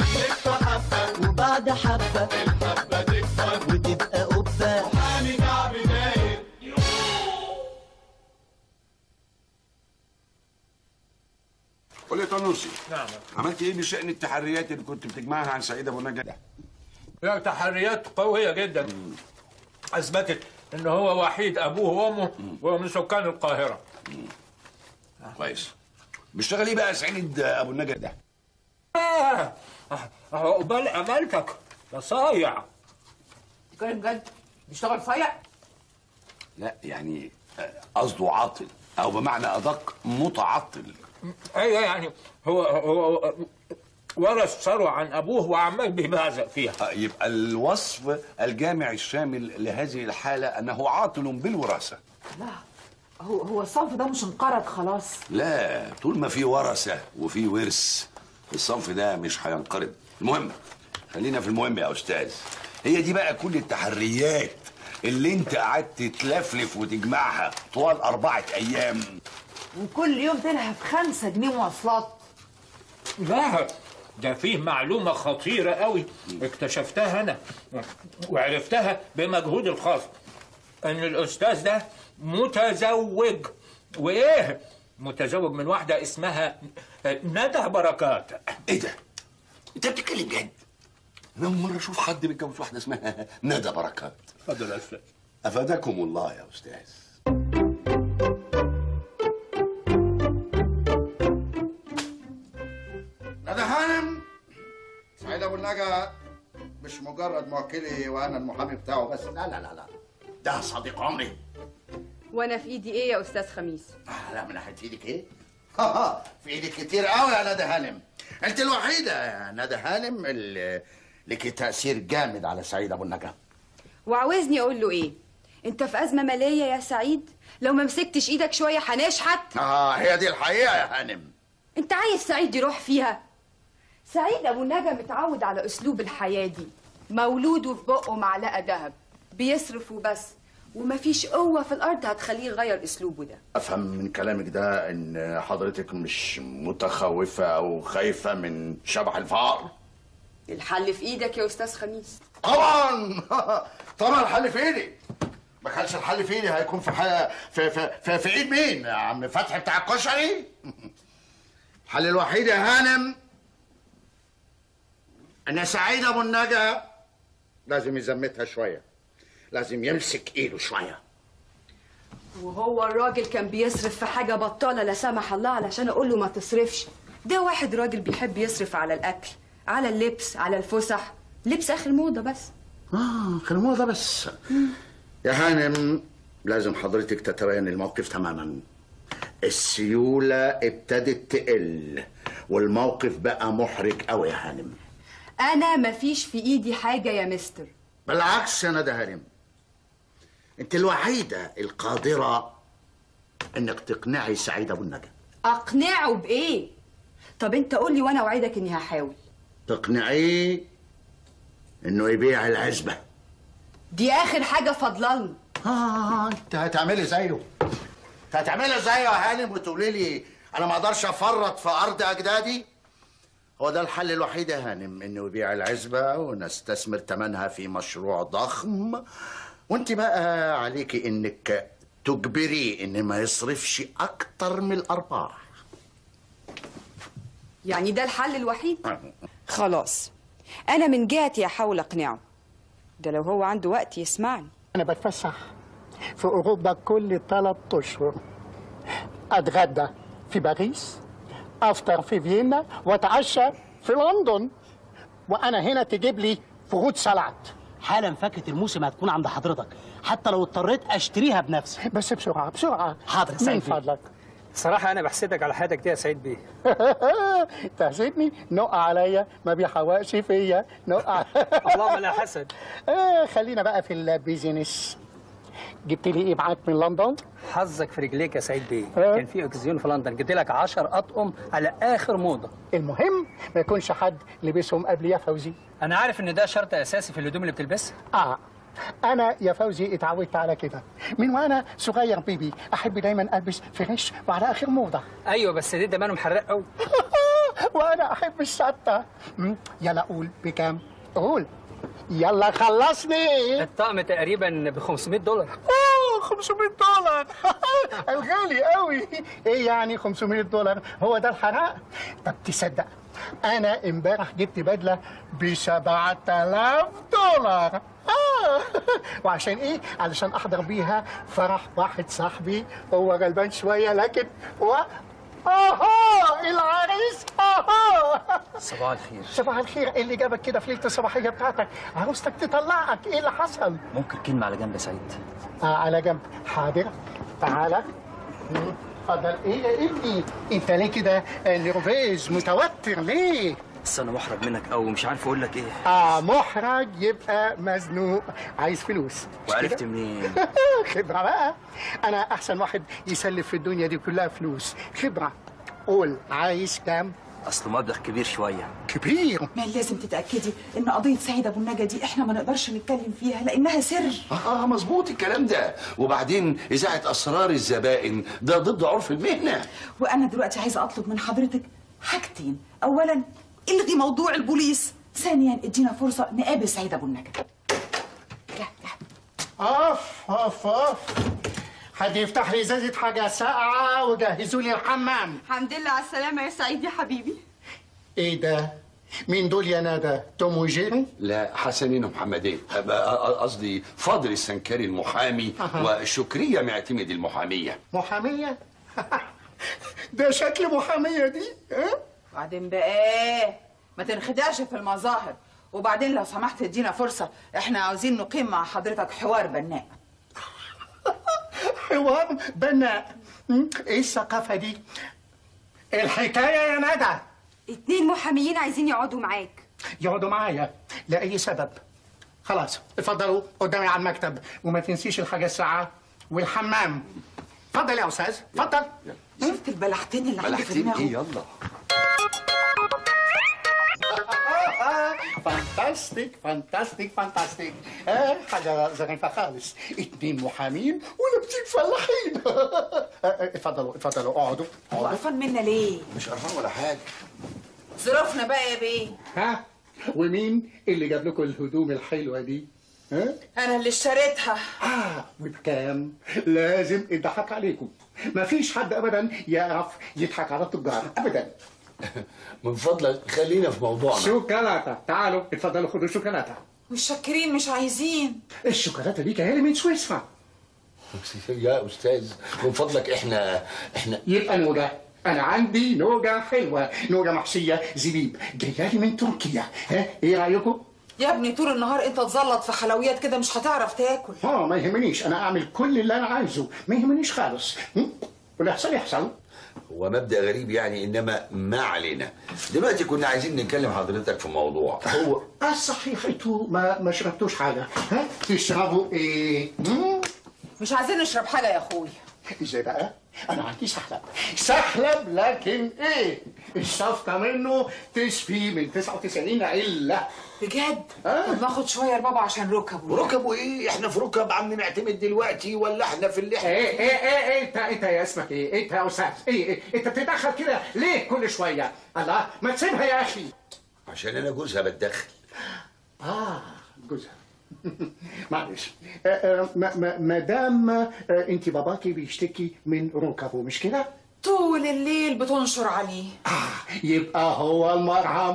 وبعد حبة الحبة تكبر وتبقى قبة محامي كعب داير قول لي يا طنوسي نعم عملت ايه بشان التحريات اللي كنت بتجمعها عن سعيد ابو النجا ده لا تحريات قوية جدا أثبتت إن هو وحيد أبوه وأمه ومن سكان القاهرة كويس بيشتغل ايه بقى سعيد ابو النجا ده آه عقبال أمالتك ده صايع بتتكلم جد بيشتغل صايع لا يعني آه، قصده عاطل او بمعنى ادق متعطل أيوه يعني هو هو ورث ثروه عن ابوه وعمال بيبعزق فيها آه، يبقى الوصف الجامع الشامل لهذه الحالة أنه عاطل بالوراثة لا هو هو الصنف ده مش انقرض خلاص لا طول ما في ورثة وفي ورث الصنف ده مش هينقرض المهم خلينا في المهم يا أستاذ هي دي بقى كل التحريات اللي انت قعدت تلفلف وتجمعها طوال أربعة أيام وكل يوم تلهف خمسة جنيه مواصلات لا ده فيه معلومة خطيرة قوي اكتشفتها أنا وعرفتها بمجهودي الخاص إن الأستاذ ده متزوج وإيه؟ متزوج من واحدة اسمها ندى بركات إيه ده؟ أنت بتتكلم جد؟ أنا أول مرة أشوف حد بيتجوز واحدة اسمها ندى بركات اتفضل يا أستاذ أفادكم الله يا أستاذ ندى هانم سعيد ابو النجا مش مجرد موكلي وانا المحامي بتاعه بس لا لا لا لا ده صديق عمري وانا في ايدي ايه يا استاذ خميس آه، لا من ناحيه ايدك ايه؟ ها ها في ايدك كتير قوي يا ندى هانم انت الوحيده يا ندى هانم اللي لك تاثير جامد على سعيد ابو النجا وعاوزني اقول له ايه انت في ازمه ماليه يا سعيد لو ما مسكتش ايدك شويه هنشحت اه هي دي الحقيقه يا هانم انت عايز سعيد يروح فيها سعيد ابو نجا متعود على اسلوب الحياه دي مولود وفي بقه معلقه ذهب بيصرف وبس ومفيش قوه في الارض هتخليه يغير اسلوبه ده افهم من كلامك ده ان حضرتك مش متخوفه او خايفه من شبح الفقر الحل في ايدك يا استاذ خميس طبعا طبعا الحل في ايدي ما كانش الحل في ايدي هيكون في حي... في, في, في, في ايد مين يا عم فتحي بتاع الكشري الحل الوحيد يا هانم ان سعيد ابو النجا لازم يزمتها شويه لازم يمسك ايده شويه وهو الراجل كان بيصرف في حاجه بطاله لا سمح الله علشان اقول له ما تصرفش ده واحد راجل بيحب يصرف على الاكل على اللبس على الفسح لبس اخر موضه بس اه اخر موضه بس يا هانم لازم حضرتك تتبين الموقف تماما السيولة ابتدت تقل والموقف بقى محرج قوي يا هانم انا مفيش في ايدي حاجه يا مستر بالعكس يا ندى هانم انت الوحيدة القادرة انك تقنعي سعيد ابو النجا اقنعه بايه طب انت قول لي وانا اوعدك اني هحاول تقنعيه انه يبيع العزبة دي اخر حاجه فضلان اه انت هتعملي زيه انت هتعملي زيه يا هانم وتقولي لي انا ما اقدرش افرط في ارض اجدادي هو ده الحل الوحيد يا هانم انه يبيع العزبة ونستثمر ثمنها في مشروع ضخم وانت بقى عليكي انك تجبريه ان ما يصرفش اكتر من الارباح يعني ده الحل الوحيد خلاص انا من جهتي احاول اقنعه ده لو هو عنده وقت يسمعني أنا بتفسح في أوروبا كل ثلاث أشهر أتغدى في باريس أفطر في فيينا وأتعشى في لندن وأنا هنا تجيب لي فروت سلعت حالا فاكهة الموسم هتكون عند حضرتك حتى لو اضطريت اشتريها بنفسي بس بسرعة بسرعة حاضر من سعيد بيه. فضلك صراحة أنا بحسدك على حياتك دي يا سعيد بيه تحسدني نقع عليا ما بيحوقش فيا نقع اللهم لا حسد آه خلينا بقى في البيزنس جبت لي ايه معاك من لندن؟ حظك في رجليك يا سعيد بيه كان في اكسجين في لندن جبت لك 10 اطقم على اخر موضه المهم ما يكونش حد لبسهم قبل يا فوزي انا عارف ان ده شرط اساسي في الهدوم اللي بتلبسها اه انا يا فوزي اتعودت على كده من وانا صغير بيبي احب دايما البس فريش وعلى اخر موضه ايوه بس دي دمانه محرق قوي وانا احب الشطه مم، يلا قول بكام قول يلا خلصني الطقم تقريبا ب 500 دولار اوه 500 دولار الغالي قوي ايه يعني 500 دولار هو ده الحرام طب تصدق انا امبارح جبت بدله ب 7000 دولار آه. وعشان ايه علشان احضر بيها فرح واحد صاحبي هو غلبان شويه لكن و اها العريس اها صباح الخير صباح الخير ايه اللي جابك كده في ليله الصباحيه بتاعتك عروستك تطلعك ايه اللي حصل ممكن كلمه على جنب يا سعيد آه على جنب حاضر تعالى مم، اتفضل ايه يا ابني انت ليه كده آه، نرفيز متوتر ليه بس انا محرج منك قوي ومش عارف اقول لك ايه اه محرج يبقى مزنوق عايز فلوس مش وعرفت كده؟ منين خبرة بقى أنا أحسن واحد يسلف في الدنيا دي كلها فلوس خبرة قول عايز كام؟ اصل مبلغ كبير شويه كبير ما لازم تتاكدي ان قضيه سعيد ابو النجا دي احنا ما نقدرش نتكلم فيها لانها سر اه مظبوط الكلام ده وبعدين اذاعه اسرار الزبائن ده ضد عرف المهنه وانا دلوقتي عايزه اطلب من حضرتك حاجتين اولا الغي موضوع البوليس ثانيا ادينا فرصه نقابل سعيد ابو النجا أوف أوف أوف حد يفتح لي إزازة حاجة ساقعة وجهزوا لي الحمام الحمد لله على السلامة يا سعيد يا حبيبي إيه ده؟ مين دول يا ندى؟ توم وجيري؟ لا حسنين ومحمدين أبقى- قصدي فاضل السنكري المحامي أها. وشكرية معتمد المحامية محامية؟ ده شكل محامية دي ها؟ بعدين بقى ايه ما تنخدعش في المظاهر وبعدين لو سمحت ادينا فرصه احنا عاوزين نقيم مع حضرتك حوار بناء حوار بناء م? إيه الثقافة دي؟ الحكاية يا ندى اتنين محاميين عايزين يقعدوا معاك يقعدوا معايا لأي سبب خلاص اتفضلوا قدامي على المكتب وما تنسيش الحاجة الساعة والحمام اتفضل يا أستاذ اتفضل شفت البلحتين اللي عندي في بلحتين دماغه ايه يلا فانتاستيك فانتاستيك فانتاستيك آه حاجة ظريفة خالص اتنين محامين ونبتين فلاحين آه، آه، اتفضلوا اتفضلوا اقعدوا هو قرفان منا ليه مش قرفان ولا حاجة ظروفنا بقى يا بيه ها ومين اللي جاب لكم الهدوم الحلوة دي؟ ها؟ انا اللي اشتريتها آه وبكام؟ لازم يضحك عليكم مفيش حد ابدا يعرف يضحك على التجار ابدا من فضلك خلينا في موضوعنا شوكولاتة تعالوا اتفضلوا خدوا شوكولاتة مش شاكرين مش عايزين الشوكولاتة دي جاية لي من سويسرا يا استاذ من فضلك احنا احنا يبقى نوجة أنا عندي نوجة حلوة نوجة محشية زبيب جاية لي من تركيا ها إيه رأيكم؟ يا ابني طول النهار انت تزلط في حلويات كده مش هتعرف تاكل اه ما يهمنيش أنا أعمل كل اللي أنا عايزه ما يهمنيش خالص م? واللي يحصل يحصل هو مبدأ غريب يعني انما ما علينا دلوقتي كنا عايزين نتكلم حضرتك في موضوع هو آه صحيح انتوا ما ما شربتوش حاجة ها تشربوا إيه؟ م? مش عايزين نشرب حاجه يا اخويا ازاي بقى؟ أنا عندي سحلب سحلب لكن إيه؟ الصفقة منه تشفي من 99 علة بجد؟ طب ناخد شويه يا بابا عشان ركبه ركبوا ايه احنا في ركب عم نعتمد دلوقتي ولا احنا في اللي احنا ايه ايه ايه ايه انت انت يا اسمك ايه انت يا استاذ ايه ايه انت بتتدخل كده ليه كل شويه الله ما تسيبها يا اخي عشان انا جوزها بتدخل اه جوزها معلش آه، آه، ما- ما- ما دام آه، انت باباكي بيشتكي من ركبه مش كده طول الليل بتنشر عليه يبقى هو المرهم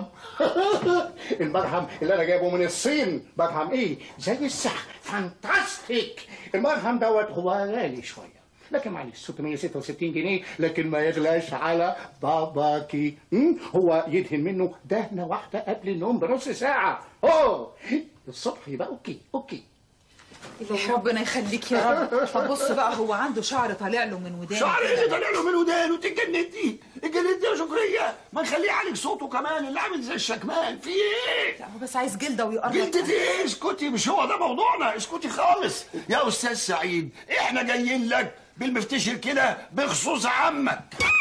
المرهم اللي انا جايبه من الصين مرهم ايه زي السحر فانتاستيك المرهم دوت هو غالي شويه لكن معلش 666 جنيه لكن ما يغلاش على باباكي م? هو يدهن منه دهنه واحده قبل النوم بنص ساعه اوه الصبح يبقى اوكي اوكي الله ربنا يخليك يا رب طب بص بقى هو عنده شعر طالع له من ودانه شعر كده. اللي طالع له من ودانه تتجندي اتجندي يا شكرية ما نخليه يعالج صوته كمان اللي عامل زي الشكمان في ايه لا هو بس عايز جلده ويقرب جلدة ايه اسكتي مش هو ده موضوعنا اسكتي خالص يا استاذ سعيد احنا جايين لك بالمفتشر كده بخصوص عمك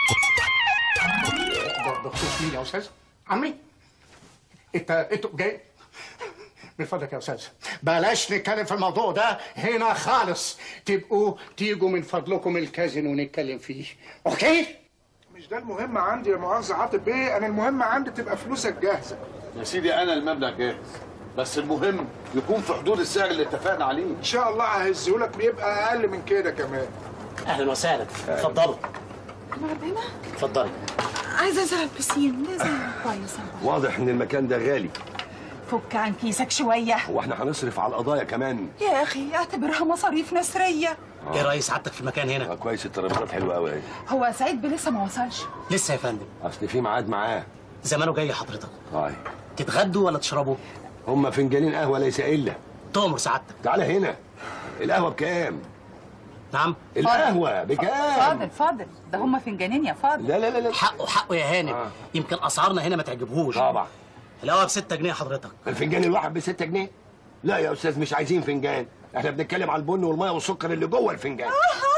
ده بخصوص مين يا استاذ عمي انت انتوا جاي من فضلك يا استاذ بلاش نتكلم في الموضوع ده هنا خالص تبقوا تيجوا من فضلكم الكازينو ونتكلم فيه اوكي مش ده المهم عندي يا مؤاخذة عاطف بيه أنا المهم عندي تبقى فلوسك جاهزة يا سيدي انا المبلغ جاهز بس المهم يكون في حدود السعر اللي اتفقنا عليه إن شاء الله ههزهولك بيبقى أقل من كده كمان اهلا وسهلا اتفضلوا اتفضلي عايزه انزل البسين لازم كويس واضح ان المكان ده غالي فك عن كيسك شويه هو احنا هنصرف على القضايا كمان يا اخي اعتبرها مصاريف نسريه ايه راي سعادتك في المكان هنا آه كويس الترابيزات حلوه قوي اهي هو سعيد بيه لسه ما وصلش لسه يا فندم اصل في ميعاد معاه زمانه جاي حضرتك طيب تتغدوا ولا تشربوا هما فنجانين قهوه ليس الا تؤمر سعادتك تعالى هنا القهوه بكام نعم القهوه بكام فاضل فاضل ده هم فنجانين يا فاضل لا لا لا لا حقه حقه يا هانم آه. يمكن اسعارنا هنا ما تعجبهوش طبعا القهوه ب 6 جنيه حضرتك الفنجان الواحد ب 6 جنيه لا يا استاذ مش عايزين فنجان احنا بنتكلم على البن والميه والسكر اللي جوه الفنجان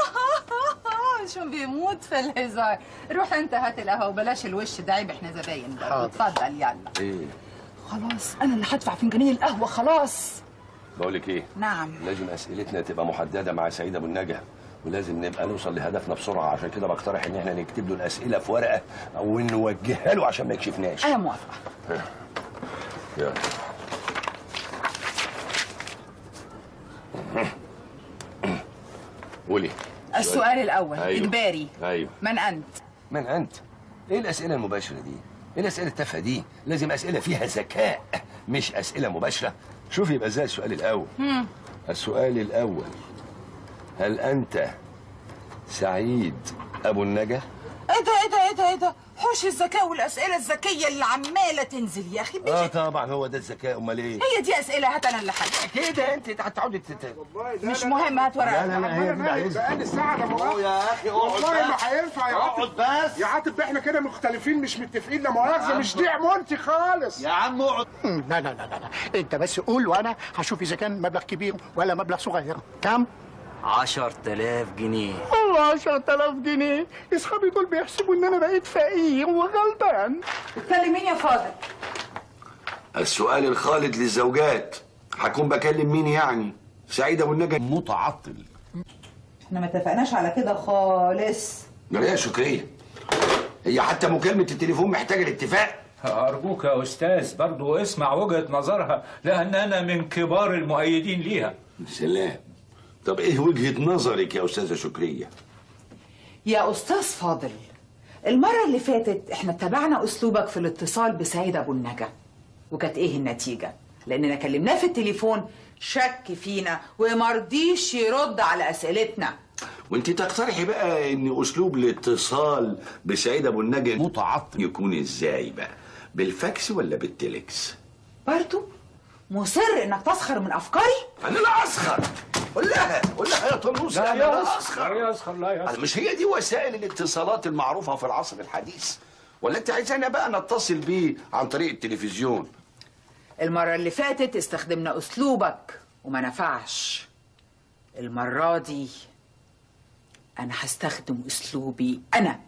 شو بيموت في الهزار روح انت هات القهوه وبلاش الوش ده عيب احنا زباين برضه. حاضر. اتفضل يلا ايه خلاص انا اللي هدفع فنجانين القهوه خلاص بقول لك ايه نعم لازم اسئلتنا تبقى محدده مع سعيد ابو النجا ولازم نبقى نوصل لهدفنا بسرعه عشان كده بقترح ان احنا نكتب له الاسئله في ورقه ونوجهها له عشان ما يكشفناش انا موافقه يلا قولي السؤال الاول أيوه. اجباري ايوه من انت من انت ايه الاسئله المباشره دي ايه الاسئله التافهه دي لازم اسئله فيها ذكاء مش اسئله مباشره شوفي يبقى ازاي السؤال الاول هم. السؤال الاول هل انت سعيد ابو النجا ايه ده ايه ده ايه ده ايه ده حوش الذكاء والاسئله الذكيه اللي عماله تنزل يا اخي اه طبعا هو ده الذكاء امال ايه هي دي اسئله هات انا اللي حاجه كده انت هتقعدي تت... مش مهم هات ورقه لا لا لا هي دي اللي عايزها بقالي ساعة لا مؤاخذة يا أخي اقعد والله ما بس. هينفع يا اقعد عاطف بس يا عاطف احنا كده مختلفين مش متفقين لا مؤاخذة عم. مش دي عمولتي خالص يا عم اقعد لا لا لا لا لا. انت بس قول وانا هشوف اذا كان مبلغ كبير ولا مبلغ صغير كم 10000 جنيه والله 10000 جنيه اصحابي دول بيحسبوا ان انا بقيت فقير وغلبان بتكلم مين يا فاضل السؤال الخالد للزوجات هكون بكلم مين يعني سعيد ابو النجا متعطل احنا ما اتفقناش على كده خالص ده يا شكريه هي حتى مكالمه التليفون محتاجه الاتفاق أرجوك يا أستاذ برضو اسمع وجهة نظرها لأن أنا من كبار المؤيدين ليها سلام طب ايه وجهه نظرك يا استاذه شكريه يا أستاذ فاضل المرة اللي فاتت احنا اتبعنا أسلوبك في الاتصال بسعيد أبو النجا وكانت ايه النتيجة؟ لأننا كلمناه في التليفون شك فينا ومرضيش يرد على أسئلتنا وانت تقترحي بقى ان اسلوب الاتصال بسعيد ابو النجا متعطل يكون ازاي بقى بالفاكس ولا بالتليكس برضو مصر انك تسخر من افكاري انا لا اسخر قول لها قول لها يا طنوس لا انا لا يسخر اسخر لا يسخر لا يسخر أنا مش هي دي وسائل الاتصالات المعروفه في العصر الحديث ولا انت عايزانا بقى نتصل بيه عن طريق التلفزيون المرة اللي فاتت استخدمنا أسلوبك وما نفعش المرة دي أنا هستخدم أسلوبي أنا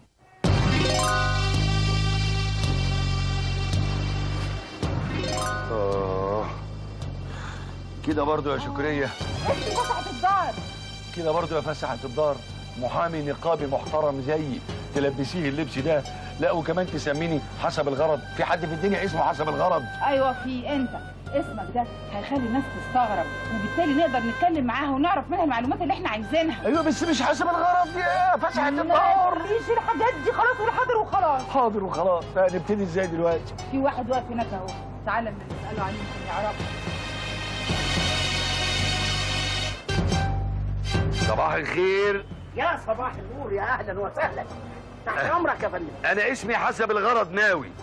آه كده برضو يا شكرية فتحت الدار كده برضو يا فسحة الدار محامي نقابي محترم زيي تلبسيه اللبس ده لا وكمان تسميني حسب الغرض في حد في الدنيا اسمه حسب الغرض ايوه في انت اسمك ده هيخلي الناس تستغرب وبالتالي نقدر نتكلم معاها ونعرف منها المعلومات اللي احنا عايزينها ايوه بس مش حسب الغرض يا فسحة الدار مفيش الحاجات دي خلاص قول حاضر وخلاص حاضر وخلاص نبتدي ازاي دلوقتي في واحد واقف هناك اهو تعالى نساله عليه يمكن يعرفه صباح الخير يا صباح النور يا اهلا وسهلا تحت امرك يا فندم انا اسمي حسب الغرض ناوي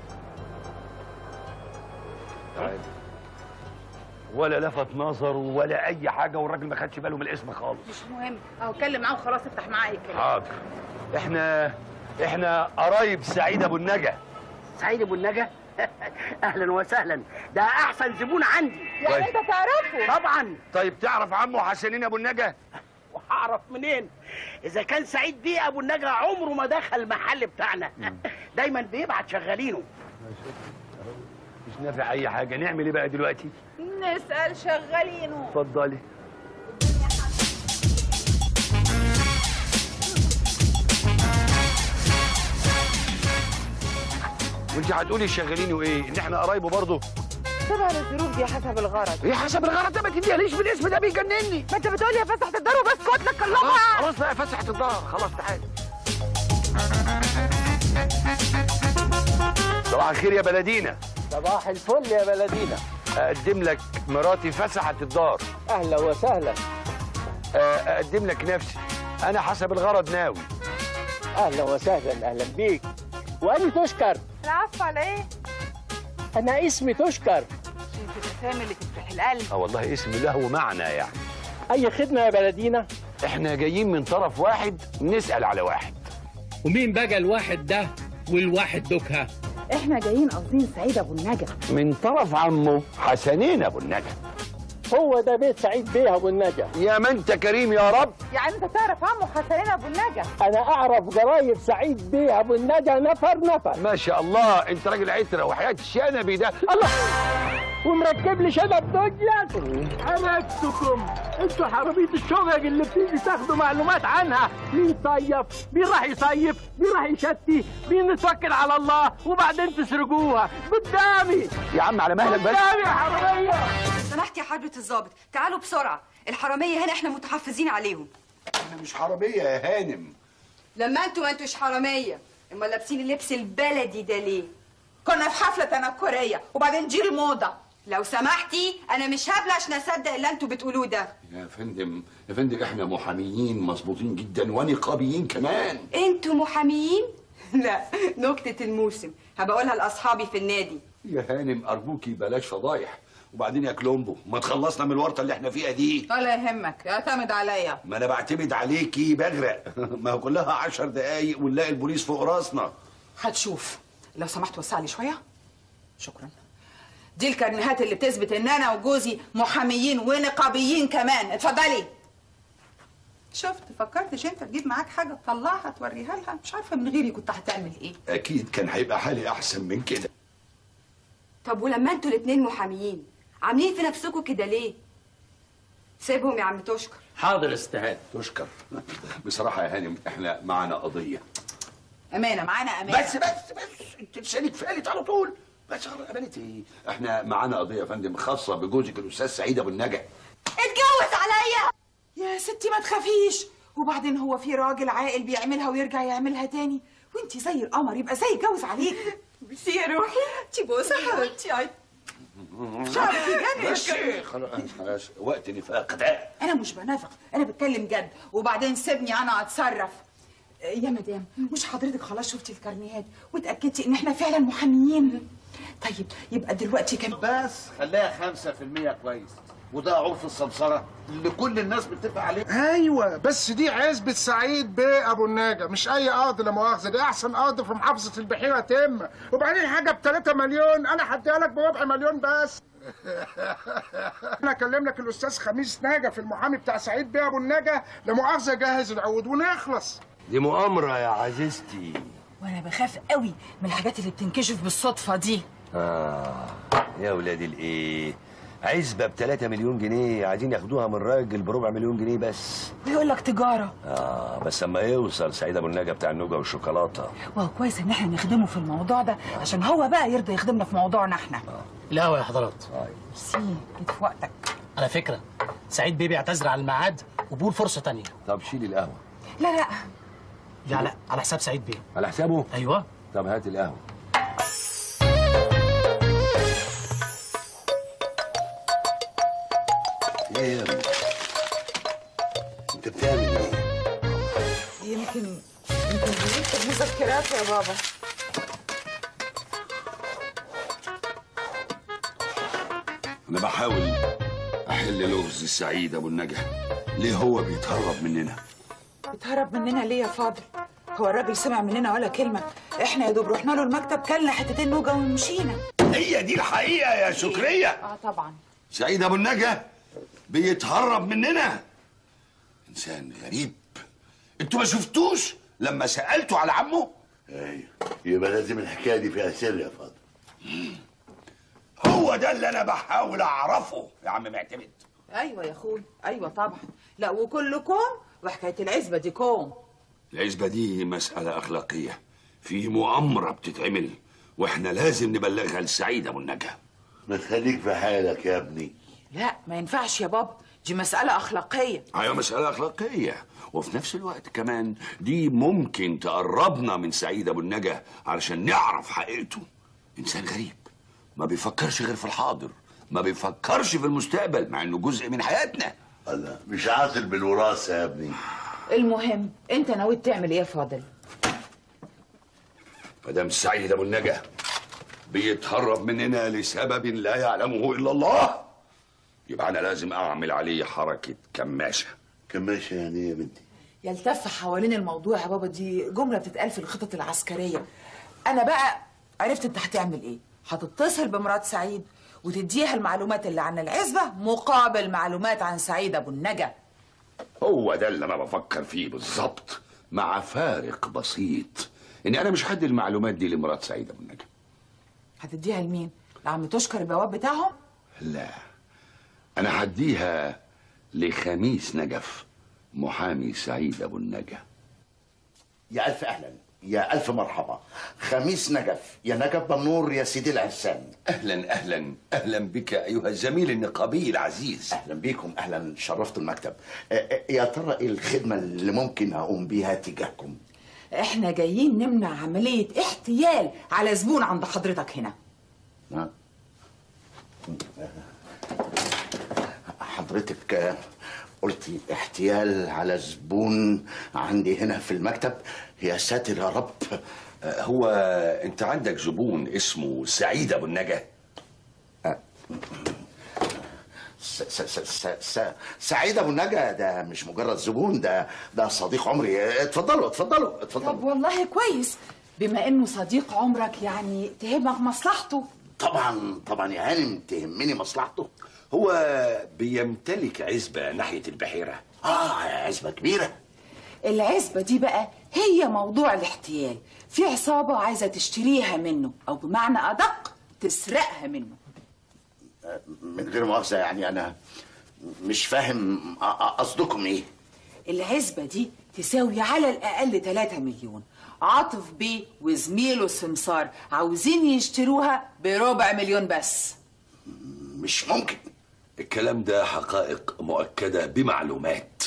ولا لفت نظر ولا اي حاجه والراجل ما خدش باله من الاسم خالص مش مهم اهو اتكلم معاه وخلاص افتح معاه الكلام حاضر احنا احنا قرايب سعيد ابو النجا سعيد ابو النجا اهلا وسهلا ده احسن زبون عندي يعني أنت تعرفه طبعا طيب تعرف عمه حسنين ابو النجا وهعرف منين اذا كان سعيد بيه ابو النجا عمره ما دخل المحل بتاعنا دايما بيبعت شغالينه مش نافع اي حاجه نعمل ايه بقى دلوقتي نسال شغالينه اتفضلي وانت هتقولي شغالين وايه ان احنا قرايبه برضه طبعا الظروف دي حسب الغرض ايه حسب الغرض ده ما تديهاليش بالاسم ده بيجنني ما انت بتقولي يا فسحة الدار وبسكت لك خلاص كلمها خلاص بقى فسحة الدار خلاص تعالى صباح الخير يا بلدينا صباح الفل يا بلدينا اقدم لك مراتي فسحة الدار اهلا وسهلا اقدم لك نفسي انا حسب الغرض ناوي اهلا وسهلا اهلا بيك واني تشكر العفو على ايه؟ انا اسمي تشكر شوف الاسامي اللي تفتح القلب اه والله اسم له معنى يعني اي خدمه يا بلدينا احنا جايين من طرف واحد نسال على واحد ومين بقى الواحد ده والواحد دوكها احنا جايين قاصدين سعيد ابو النجا من طرف عمه حسنين ابو النجا هو ده بيت سعيد بيه ابو النجا يا ما انت كريم يا رب يعني انت تعرف عمه حسنين ابو النجا انا اعرف جرايد سعيد بيه ابو النجا نفر نفر ما شاء الله انت راجل عتره وحياه الشنبي ده الله ومركب لي شنب دنيا عرفتكم انتوا حرامية الشغل اللي بتيجي تاخدوا معلومات عنها مين صيف مين راح يصيف مين راح يشتي مين نتوكل على الله وبعدين تسرقوها قدامي يا عم على مهلك بس قدامي يا حرامية سمحت يا حضرة الضابط تعالوا بسرعة الحرامية هنا احنا متحفزين عليهم احنا مش حراميه يا هانم لما انتوا ما انتوش حرامية امال لابسين اللبس البلدي ده ليه كنا في حفلة تنكرية وبعدين جيل موضة لو سمحتي انا مش هبلة عشان اصدق اللي انتوا بتقولوه ده يا فندم يا فندم احنا محاميين مظبوطين جدا ونقابيين كمان انتوا محاميين لا نكتة الموسم هبقولها لاصحابي في النادي يا هانم ارجوكي بلاش فضايح وبعدين يا كلومبو ما تخلصنا من الورطه اللي احنا فيها دي ولا يهمك اعتمد عليا ما انا بعتمد عليكي بغرق ما هو كلها عشر دقايق ونلاقي البوليس فوق راسنا هتشوف لو سمحت وسع لي شوية شكرا دي الكرنيهات اللي بتثبت ان انا وجوزي محاميين ونقابيين كمان اتفضلي شفت فكرتش انت تجيب معاك حاجه تطلعها توريها لها مش عارفه من غيري كنت هتعمل ايه اكيد كان هيبقى حالي احسن من كده طب ولما انتوا الاتنين محاميين عاملين في نفسكم كده ليه سيبهم يا عم تشكر حاضر استهاد تشكر بصراحه يا هانم احنا معانا قضيه امانه معانا امانه بس بس بس انت لسانك فالت على طول بس خلاص امانه ايه احنا معانا قضيه يا فندم خاصه بجوزك الاستاذ سعيد ابو النجا اتجوز عليا يا ستي ما تخافيش وبعدين هو في راجل عاقل بيعملها ويرجع يعملها تاني وانتي زي القمر يبقى زي يتجوز عليك بس يا روحي تبوسه حبيبتي عيب شعرك يجنن بس خلاص خلاص وقت نفاق ده انا مش بنافق انا بتكلم جد وبعدين سيبني انا اتصرف يا مدام مش حضرتك خلاص شفتي الكارنيهات واتاكدتي ان احنا فعلا محاميين طيب يبقى دلوقتي كام بس خليها 5% كويس وده عرف السمسرة اللي كل الناس بتتفق عليه ايوه بس دي عزبة سعيد بيه ابو النجا مش اي قاضي لا مؤاخذة دي احسن قاضي في محافظة البحيرة تم وبعدين حاجة ب 3 مليون انا هديها لك بربع مليون بس انا اكلم لك الاستاذ خميس ناجا في المحامي بتاع سعيد بيه ابو النجا لا مؤاخذة جهز العقود ونخلص دي مؤامره يا عزيزتي وانا بخاف قوي من الحاجات اللي بتنكشف بالصدفه دي آه يا ولاد الايه عزبة ب 3 مليون جنيه عايزين ياخدوها من راجل بربع مليون جنيه بس ويقول لك تجاره اه بس اما يوصل سعيد ابو النجا بتاع النوجه والشوكولاته وهو كويس ان احنا نخدمه في الموضوع ده عشان هو بقى يرضى يخدمنا في موضوعنا احنا القهوة يا حضرات ميرسي جيت في وقتك على فكرة سعيد بيه بيعتذر على الميعاد وبيقول فرصة تانية طب شيلي القهوه لا لا لا لا على حساب سعيد بيه على حسابه ايوه طب هات القهوه ايه يا ابني انت بتعمل ايه يمكن يمكن بنكتب مذكرات يا بابا انا بحاول احل لغز السعيد ابو النجا ليه هو بيتهرب مننا بتهرب مننا ليه يا فاضل هو الراجل سمع مننا ولا كلمه احنا يا دوب رحنا له المكتب كلنا حتتين نوجه ومشينا هي دي الحقيقه يا شكريه اه طبعا سعيد ابو النجا بيتهرب مننا انسان غريب انتوا ما شفتوش لما سالته على عمه ايوه يبقى لازم الحكايه دي فيها سر يا فاضل هو ده اللي انا بحاول اعرفه يا عم معتمد ايوه يا اخوي ايوه طبعا لا وكل كوم وحكايه العزبه دي كوم العزبه دي مساله اخلاقيه في مؤامره بتتعمل واحنا لازم نبلغها لسعيد ابو النجا ما تخليك في حالك يا ابني لا ما ينفعش يا بابا دي مساله اخلاقيه ايوه مساله اخلاقيه وفي نفس الوقت كمان دي ممكن تقربنا من سعيد ابو النجا علشان نعرف حقيقته انسان غريب ما بيفكرش غير في الحاضر ما بيفكرش في المستقبل مع انه جزء من حياتنا الله مش عاطل بالوراثه يا ابني المهم انت ناوي تعمل ايه يا فاضل مدام سعيد ابو النجا بيتهرب مننا لسبب لا يعلمه الا الله يبقى انا لازم اعمل عليه حركه كماشه كماشة يعني إيه يا بنتي يلتف حوالين الموضوع يا بابا دي جمله بتتقال في الخطط العسكريه انا بقى عرفت انت هتعمل ايه هتتصل بمرات سعيد وتديها المعلومات اللي عن العزبه مقابل معلومات عن سعيد ابو النجا هو ده اللي انا بفكر فيه بالظبط مع فارق بسيط ان انا مش هدي المعلومات دي لمرات سعيد ابو النجا هتديها لمين لعم تشكر البواب بتاعهم لا انا هديها لخميس نجف محامي سعيد ابو النجا يا ألف أهلا يا ألف مرحبا خميس نجف يا نجف بنور يا سيدي العرسان اهلا اهلا اهلا بك ايها الزميل النقابي العزيز أهلا بيكم أهلا شرفتوا المكتب آه، آه، يا ترى إيه الخدمة اللي ممكن أقوم بيها تجاهكم احنا جايين نمنع عمليه احتيال على زبون عند حضرتك هنا ها؟ حضرتك آه، قلتي احتيال على زبون عندي هنا في المكتب يا ساتر يا رب آه، هو انت عندك زبون اسمه سعيد ابو النجا س س س س س سعيد ابو النجا ده مش مجرد زبون ده ده صديق عمري آه، اتفضلوا اتفضلوا طب اتفضلوا والله كويس بما انه صديق عمرك يعني تهمك مصلحته طبعا طبعا يا هانم تهمني مصلحته هو بيمتلك عزبة ناحية البحيرة اه عزبة كبيرة العزبة دي بقى هي موضوع الاحتيال في عصابة عايزة تشتريها منه أو بمعنى أدق تسرقها منه من غير مؤاخذة يعني أنا مش فاهم أ- أ- قصدكم إيه العزبة دي تساوي على الأقل 3 مليون عاطف بيه وزميله سمسار عاوزين يشتروها بربع مليون بس مش ممكن الكلام ده حقائق مؤكدة بمعلومات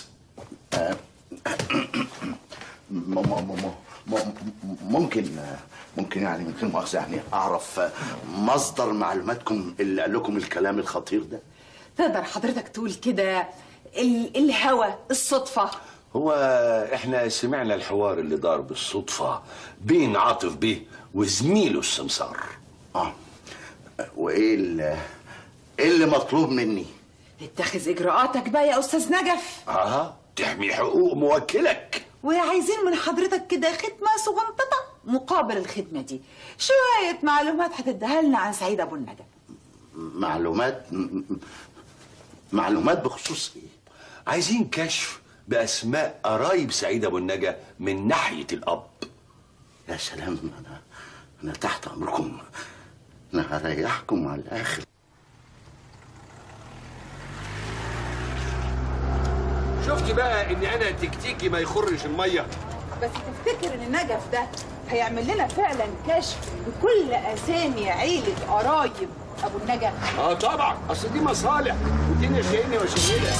م- م- م- م- ممكن ممكن يعني من غير مؤاخذة يعني أعرف مصدر معلوماتكم اللي قال لكم الكلام الخطير ده تقدر حضرتك تقول كده ال- الهوى الصدفة هو احنا سمعنا الحوار اللي دار بالصدفة بين عاطف بيه وزميله السمسار اه وايه اللي ايه اللي مطلوب مني اتخذ إجراءاتك بقى يا أستاذ نجف اه تحمي حقوق موكلك وعايزين من حضرتك كده خدمة صغنططة مقابل الخدمة دي شوية معلومات هتديها لنا عن سعيد أبو النجا معلومات م- م- معلومات بخصوص ايه عايزين كشف بأسماء قرايب سعيد أبو النجا من ناحية الأب يا سلام انا انا تحت امركم انا هريحكم على الاخر شفت بقى ان انا تكتيكي ما يخرش الميه بس تفتكر ان النجف ده هيعمل لنا فعلا كشف بكل اسامي عيله قرايب ابو النجا اه طبعا اصل دي مصالح ودي شايلني وشايلها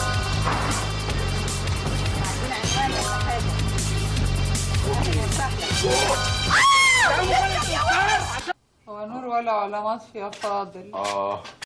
هو نور ولا علامات يا فاضل اه